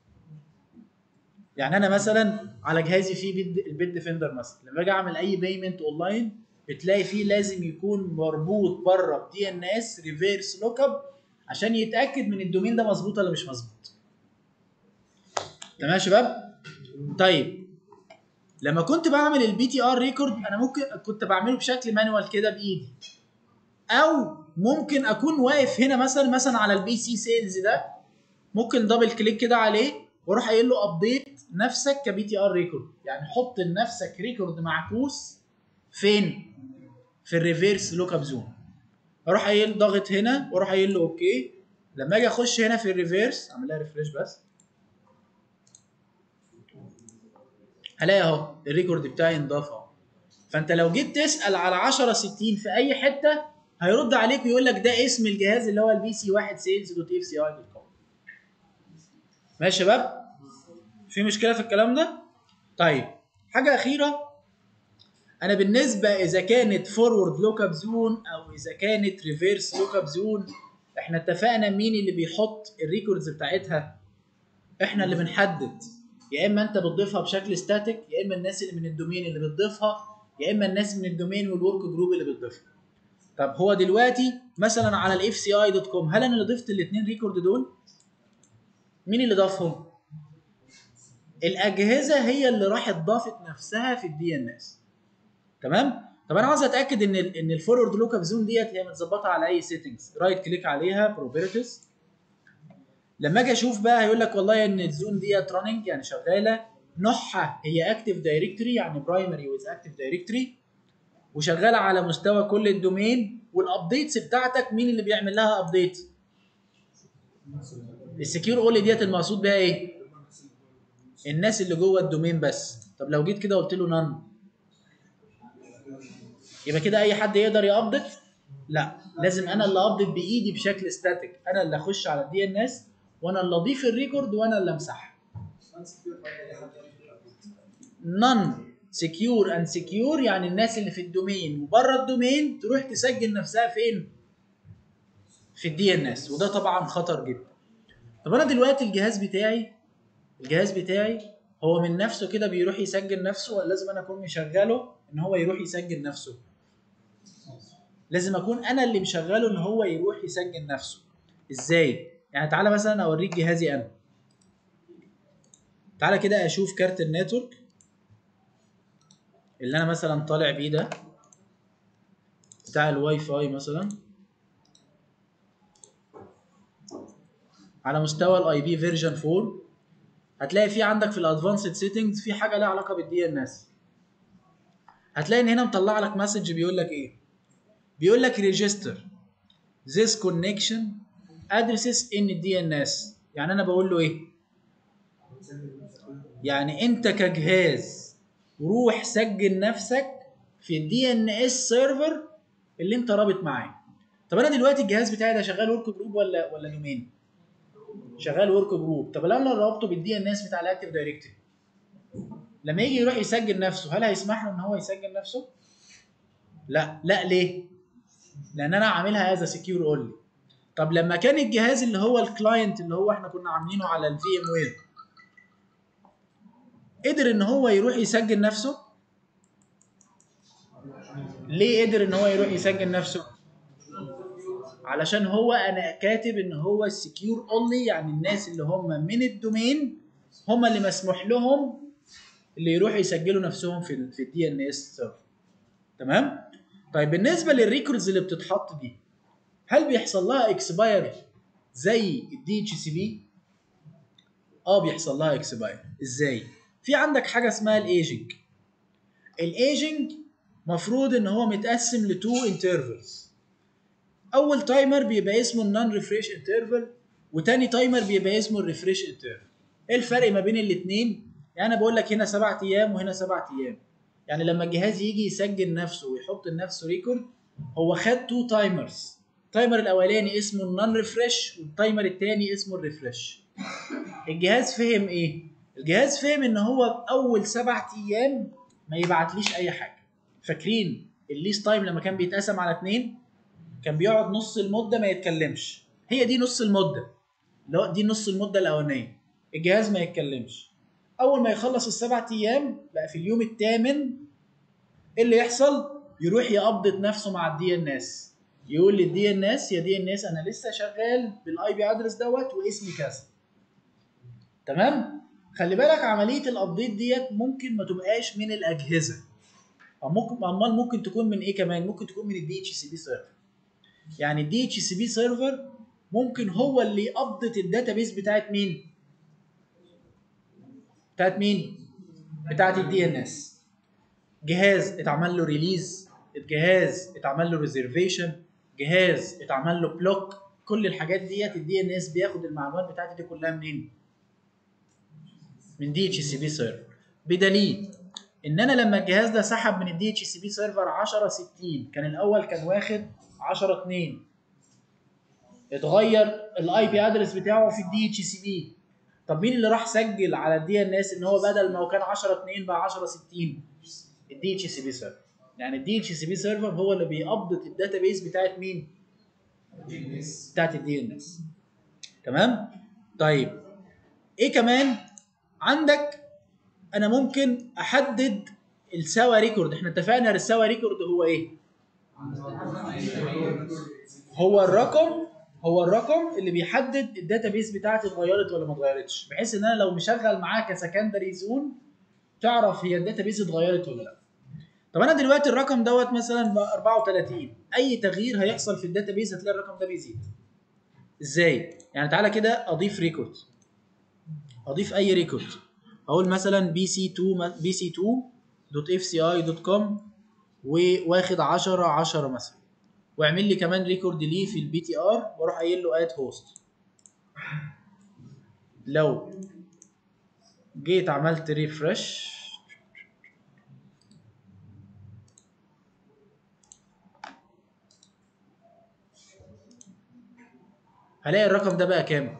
يعني انا مثلا على جهازي في بيد البيت ديفندر مثلا لما اجي اعمل اي بيمنت اونلاين بتلاقي فيه لازم يكون مربوط بره بدي ان اس ريفيرس لوك اب عشان يتاكد من الدومين ده مظبوط ولا مش مظبوط تمام يا شباب طيب لما كنت بعمل البي تي ار ريكورد انا ممكن كنت بعمله بشكل مانوال كده بايدي او ممكن اكون واقف هنا مثلا مثلا على البي سي سيلز ده ممكن دبل كليك كده عليه واروح قايل له ابديت نفسك كبي تي ار ريكورد يعني حط لنفسك ريكورد معكوس فين في الريفيرس لوك اب زون اروح قايل ضاغط هنا واروح قايل له اوكي لما اجي اخش هنا في الريفيرس اعمل لها ريفريش بس هلاقي اهو الريكورد بتاعي انضاف اهو فانت لو جيت تسال على 10 60 في اي حته هيرد عليك ويقول لك ده اسم الجهاز اللي هو البي سي 1 سيلز دوت اف سي اي دوت كوم ماشي يا شباب في مشكله في الكلام ده طيب حاجه اخيره انا بالنسبه اذا كانت فورورد لوك اب زون او اذا كانت ريفيرس لوك اب زون احنا اتفقنا مين اللي بيحط الريكوردز بتاعتها احنا اللي بنحدد يا اما انت بتضيفها بشكل ستاتيك يا اما الناس اللي من الدومين اللي بتضيفها يا اما الناس من الدومين والورك جروب اللي بتضيفها طب هو دلوقتي مثلا على الاف سي اي دوت كوم هل انا اللي ضفت الاثنين ريكورد دول مين اللي ضافهم الاجهزه هي اللي راحت ضافت نفسها في الدي ان اس تمام طب انا عاوز اتاكد ان ال ان الفورورد لوك اب زون ديت هي متظبطه على اي سيتنجز رايت كليك عليها بروبرتيز لما اجي اشوف بقى هيقول لك والله ان الزون ديت راننج يعني شغاله نوعها هي اكتف دايركتوري يعني برايمري ويز اكتف دايركتوري وشغاله على مستوى كل الدومين والابديتس بتاعتك مين اللي بيعمل لها ابديت السكيور اول ديت المقصود بيها ايه الناس اللي جوه الدومين بس طب لو جيت كده قلت له نان يبقى كده اي حد يقدر يابديت لا لازم انا اللي ابديت بايدي بشكل ستاتيك انا اللي اخش على الدي ان اس وانا اللي اضيف الريكورد وانا اللي امسحها نون سكيور اند سكيور يعني الناس اللي في الدومين وبره الدومين تروح تسجل نفسها فين في الدي ان اس وده طبعا خطر جدا طب انا دلوقتي الجهاز بتاعي الجهاز بتاعي هو من نفسه كده بيروح يسجل نفسه ولا لازم انا اكون مشغله ان هو يروح يسجل نفسه لازم اكون انا اللي مشغله ان هو يروح يسجل نفسه ازاي يعني تعالى مثلا اوريك جهازي انا تعالى كده اشوف كارت النتورك اللي انا مثلا طالع بيه ده بتاع الواي فاي مثلا على مستوى الاي بي فيرجن 4 هتلاقي في عندك في الادفانسد سيتنجز في حاجه لها علاقه بالدي ان اس هتلاقي ان هنا مطلع لك مسج بيقول لك ايه بيقول لك ريجستر this connection addresses in DNS يعني انا بقول له ايه يعني انت كجهاز روح سجل نفسك في الدي ان اس سيرفر اللي انت رابط معاه طب انا دلوقتي الجهاز بتاعي ده شغال ورك جروب ولا ولا دومين شغال ورك جروب طب لو انا رابطه بالدي ان اس بتاع الاكتيف دايركتوري لما يجي يروح يسجل نفسه هل هيسمح له ان هو يسجل نفسه لا لا ليه لان انا عاملها از سكيور اونلي طب لما كان الجهاز اللي هو الكلاينت اللي هو احنا كنا عاملينه على الفي ام وير قدر ان هو يروح يسجل نفسه ليه قدر ان هو يروح يسجل نفسه علشان هو انا كاتب ان هو سكيور اونلي يعني الناس اللي هم من الدومين هم اللي مسموح لهم اللي يروحوا يسجلوا نفسهم في ال في الدي ان اس سيرفر تمام طيب بالنسبه للريكوردز اللي بتتحط دي هل بيحصل لها اكسباير زي الدي اتش سي بي اه بيحصل لها اكسباير ازاي في عندك حاجه اسمها الايجنج الايجنج مفروض ان هو متقسم لتو انترفلز اول تايمر بيبقى اسمه النون ريفريش انترفل وتاني تايمر بيبقى اسمه الريفريش انترفل ايه الفرق ما بين الاثنين يعني انا بقول لك هنا سبعة ايام وهنا سبعة ايام يعني لما الجهاز يجي يسجل نفسه ويحط لنفسه ريكورد هو خد تو تايمرز التايمر الاولاني اسمه النون ريفريش والتايمر الثاني اسمه الريفريش الجهاز فهم ايه الجهاز فهم ان هو اول سبعة ايام ما يبعتليش اي حاجه فاكرين الليست تايم لما كان بيتقسم على اتنين كان بيقعد نص المده ما يتكلمش هي دي نص المده لا دي نص المده الاولانيه الجهاز ما يتكلمش اول ما يخلص السبع ايام بقى في اليوم الثامن ايه اللي يحصل يروح يابديت نفسه مع الدي ان اس يقول للدي ان اس يا دي ان اس انا لسه شغال بالاي بي ادرس دوت واسمي كذا تمام خلي بالك عمليه الابديت ديت ممكن ما تبقاش من الاجهزه او ممكن امال ممكن تكون من ايه كمان ممكن تكون من الدي اتش سي بي سيرفر يعني الدي اتش سي بي سيرفر ممكن هو اللي يابديت الداتابيس بتاعت مين بتاعت مين بتاعت الدي ان اس جهاز اتعمل له ريليز جهاز اتعمل له ريزرفيشن جهاز اتعمل له بلوك كل الحاجات ديت الدي ان اس بياخد المعلومات بتاعتي دي كلها منين من دي اتش سي بي سيرفر بدليل ان انا لما الجهاز ده سحب من الدي اتش سي بي سيرفر 10 60 كان الاول كان واخد 10 2 اتغير الاي بي ادرس بتاعه في الدي اتش سي بي طب مين اللي راح سجل على الدي ان اس ان هو بدل ما هو كان 10 2 بقى 10 60 الدي اتش سي بي سيرفر يعني الدي اتش سي بي سيرفر هو اللي بيابديت الداتابيس بتاعت مين بتاعت الدي ان اس تمام طيب ايه كمان عندك انا ممكن احدد السوا ريكورد احنا اتفقنا السوا ريكورد هو ايه هو الرقم هو الرقم اللي بيحدد الداتابيس بتاعتي اتغيرت ولا ما اتغيرتش بحيث ان انا لو مشغل معاه كسكندري زون تعرف هي الداتابيس اتغيرت ولا لا طب انا دلوقتي الرقم دوت مثلا بقى 34 اي تغيير هيحصل في الداتابيس هتلاقي الرقم ده بيزيد ازاي يعني تعالى كده اضيف ريكورد اضيف اي ريكورد اقول مثلا بي سي 2 بي سي 2 دوت اف سي اي دوت كوم وواخد 10 10 مثلا واعمل لي كمان ريكورد ليه في البي تي ار واروح قايل له اد هوست لو جيت عملت ريفرش هلاقي الرقم ده بقى كام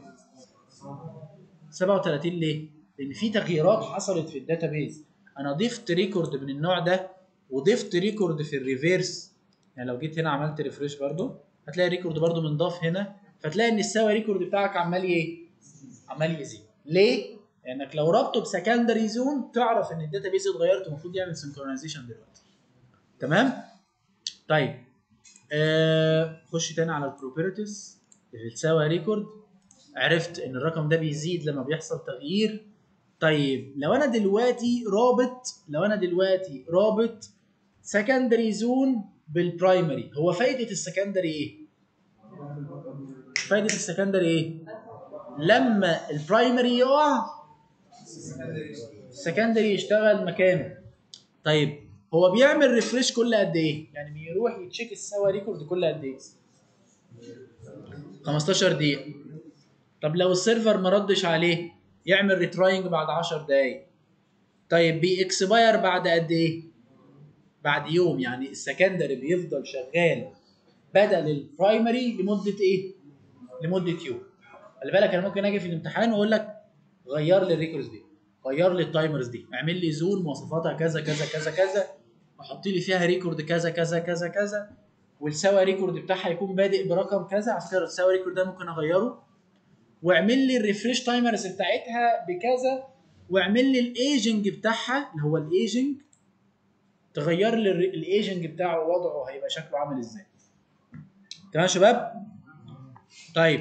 37 ليه لان في تغييرات حصلت في الداتابيز انا ضفت ريكورد من النوع ده وضفت ريكورد في الريفيرس يعني لو جيت هنا عملت ريفريش برضو هتلاقي ريكورد برضو منضاف هنا فتلاقي ان السوا ريكورد بتاعك عمال ايه عمال يزيد ليه لانك لو ربطه بسكندري زون تعرف ان الداتابيز اتغيرت ومفروض يعمل سنكرونايزيشن دلوقتي تمام طيب آه خش تاني على البروبرتيز السوا ريكورد عرفت ان الرقم ده بيزيد لما بيحصل تغيير طيب لو انا دلوقتي رابط لو انا دلوقتي رابط سكندري زون بالبرايمري هو فايده السكندري ايه فايده السكندري ايه لما البرايمري يقع السكندري يشتغل مكانه طيب هو بيعمل ريفريش كل قد ايه يعني بيروح يتشيك السوا ريكورد كل قد ايه 15 دقيقه طب لو السيرفر ما ردش عليه يعمل ريتراينج بعد 10 دقايق طيب بيكسباير بعد قد ايه بعد يوم يعني السكندري بيفضل شغال بدل البرايمري لمده ايه لمده يوم خلي بالك انا ممكن اجي في الامتحان واقول لك غير لي الريكوردز دي غير لي التايمرز دي اعمل لي زون مواصفاتها كذا كذا كذا كذا وحط لي فيها ريكورد كذا كذا كذا كذا والسوا ريكورد بتاعها يكون بادئ برقم كذا على فكره السوا ريكورد ده ممكن اغيره واعمل لي الريفريش تايمرز بتاعتها بكذا واعمل لي الايجنج بتاعها اللي هو الايجنج تغير لي الر- الايجنج بتاعه وضعه هيبقى شكله عامل ازاي تمام يا شباب طيب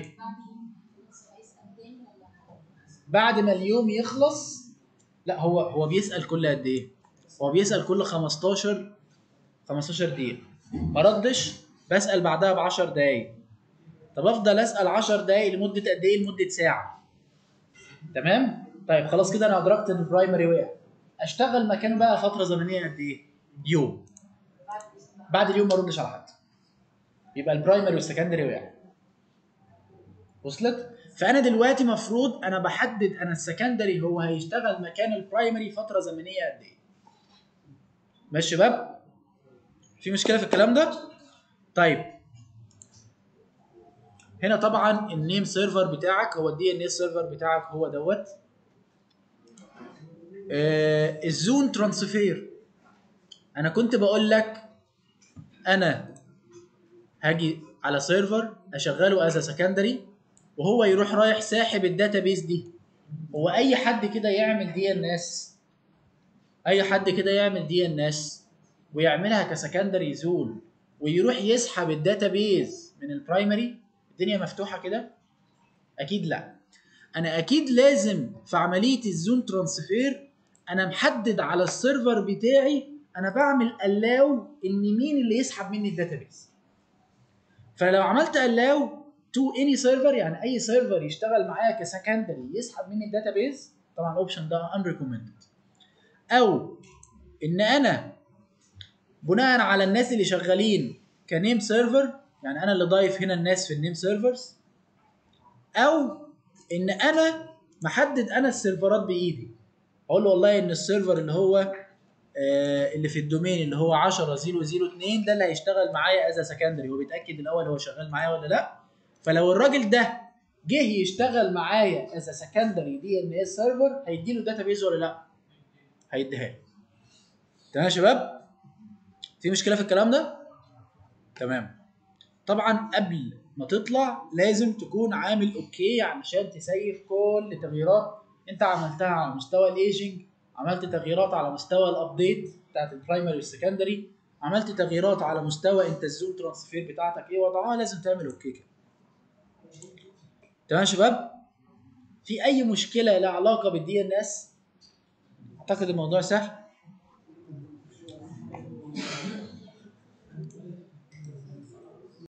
بعد ما اليوم يخلص لا هو هو بيسال كل قد ايه هو بيسال كل 15 15 دقيقه ما ردش بسال بعدها ب 10 دقايق طب افضل اسال 10 دقايق لمده قد ايه لمده ساعه تمام طيب خلاص كده انا ادركت ان البرايمري وقع اشتغل مكانه بقى فتره زمنيه قد ايه يوم بعد اليوم ما اردش على حد يبقى البرايمري والسكندري وقع وصلت فانا دلوقتي مفروض انا بحدد انا السكندري هو هيشتغل مكان البرايمري فتره زمنيه قد ايه ماشي يا شباب في مشكله في الكلام ده طيب هنا طبعا النيم سيرفر بتاعك هو الدي ان اس سيرفر بتاعك هو دوت آه الزون ترانسفير انا كنت بقول لك انا هاجي على سيرفر اشغله از سكندري وهو يروح رايح ساحب الداتابيس دي هو اي حد كده يعمل دي ان اس اي حد كده يعمل دي ان اس ويعملها كسكندري زون ويروح يسحب الداتابيز من البرايمري الدنيا مفتوحه كده اكيد لا انا اكيد لازم في عمليه الزون ترانسفير انا محدد على السيرفر بتاعي انا بعمل الاو ان مين اللي يسحب مني الداتابيز فلو عملت الاو تو اني سيرفر يعني اي سيرفر يشتغل معايا كسكندري يسحب مني الداتابيز طبعا الاوبشن ده انريكومندد او ان انا بناء على الناس اللي شغالين كنيم سيرفر يعني انا اللي ضايف هنا الناس في النيم سيرفرز او ان انا محدد انا السيرفرات بايدي اقول له والله ان السيرفر اللي هو آه اللي في الدومين اللي هو 10002 ده اللي هيشتغل معايا از سكندري هو بيتاكد الاول هو شغال معايا ولا لا فلو الراجل ده جه يشتغل معايا از سكندري دي ان اس سيرفر هيديله داتابيز ولا لا هيديها له تمام يا شباب في مشكله في الكلام ده تمام طبعا قبل ما تطلع لازم تكون عامل اوكي علشان تسيف كل التغييرات انت عملتها على مستوى الايجنج عملت تغييرات على مستوى الابديت بتاعت البرايمري والسكندري عملت تغييرات على مستوى انت الزون ترانسفير بتاعتك ايه وضعها لازم تعمل اوكي كده تمام يا شباب في اي مشكله لها علاقه بالدي ان اس اعتقد الموضوع سهل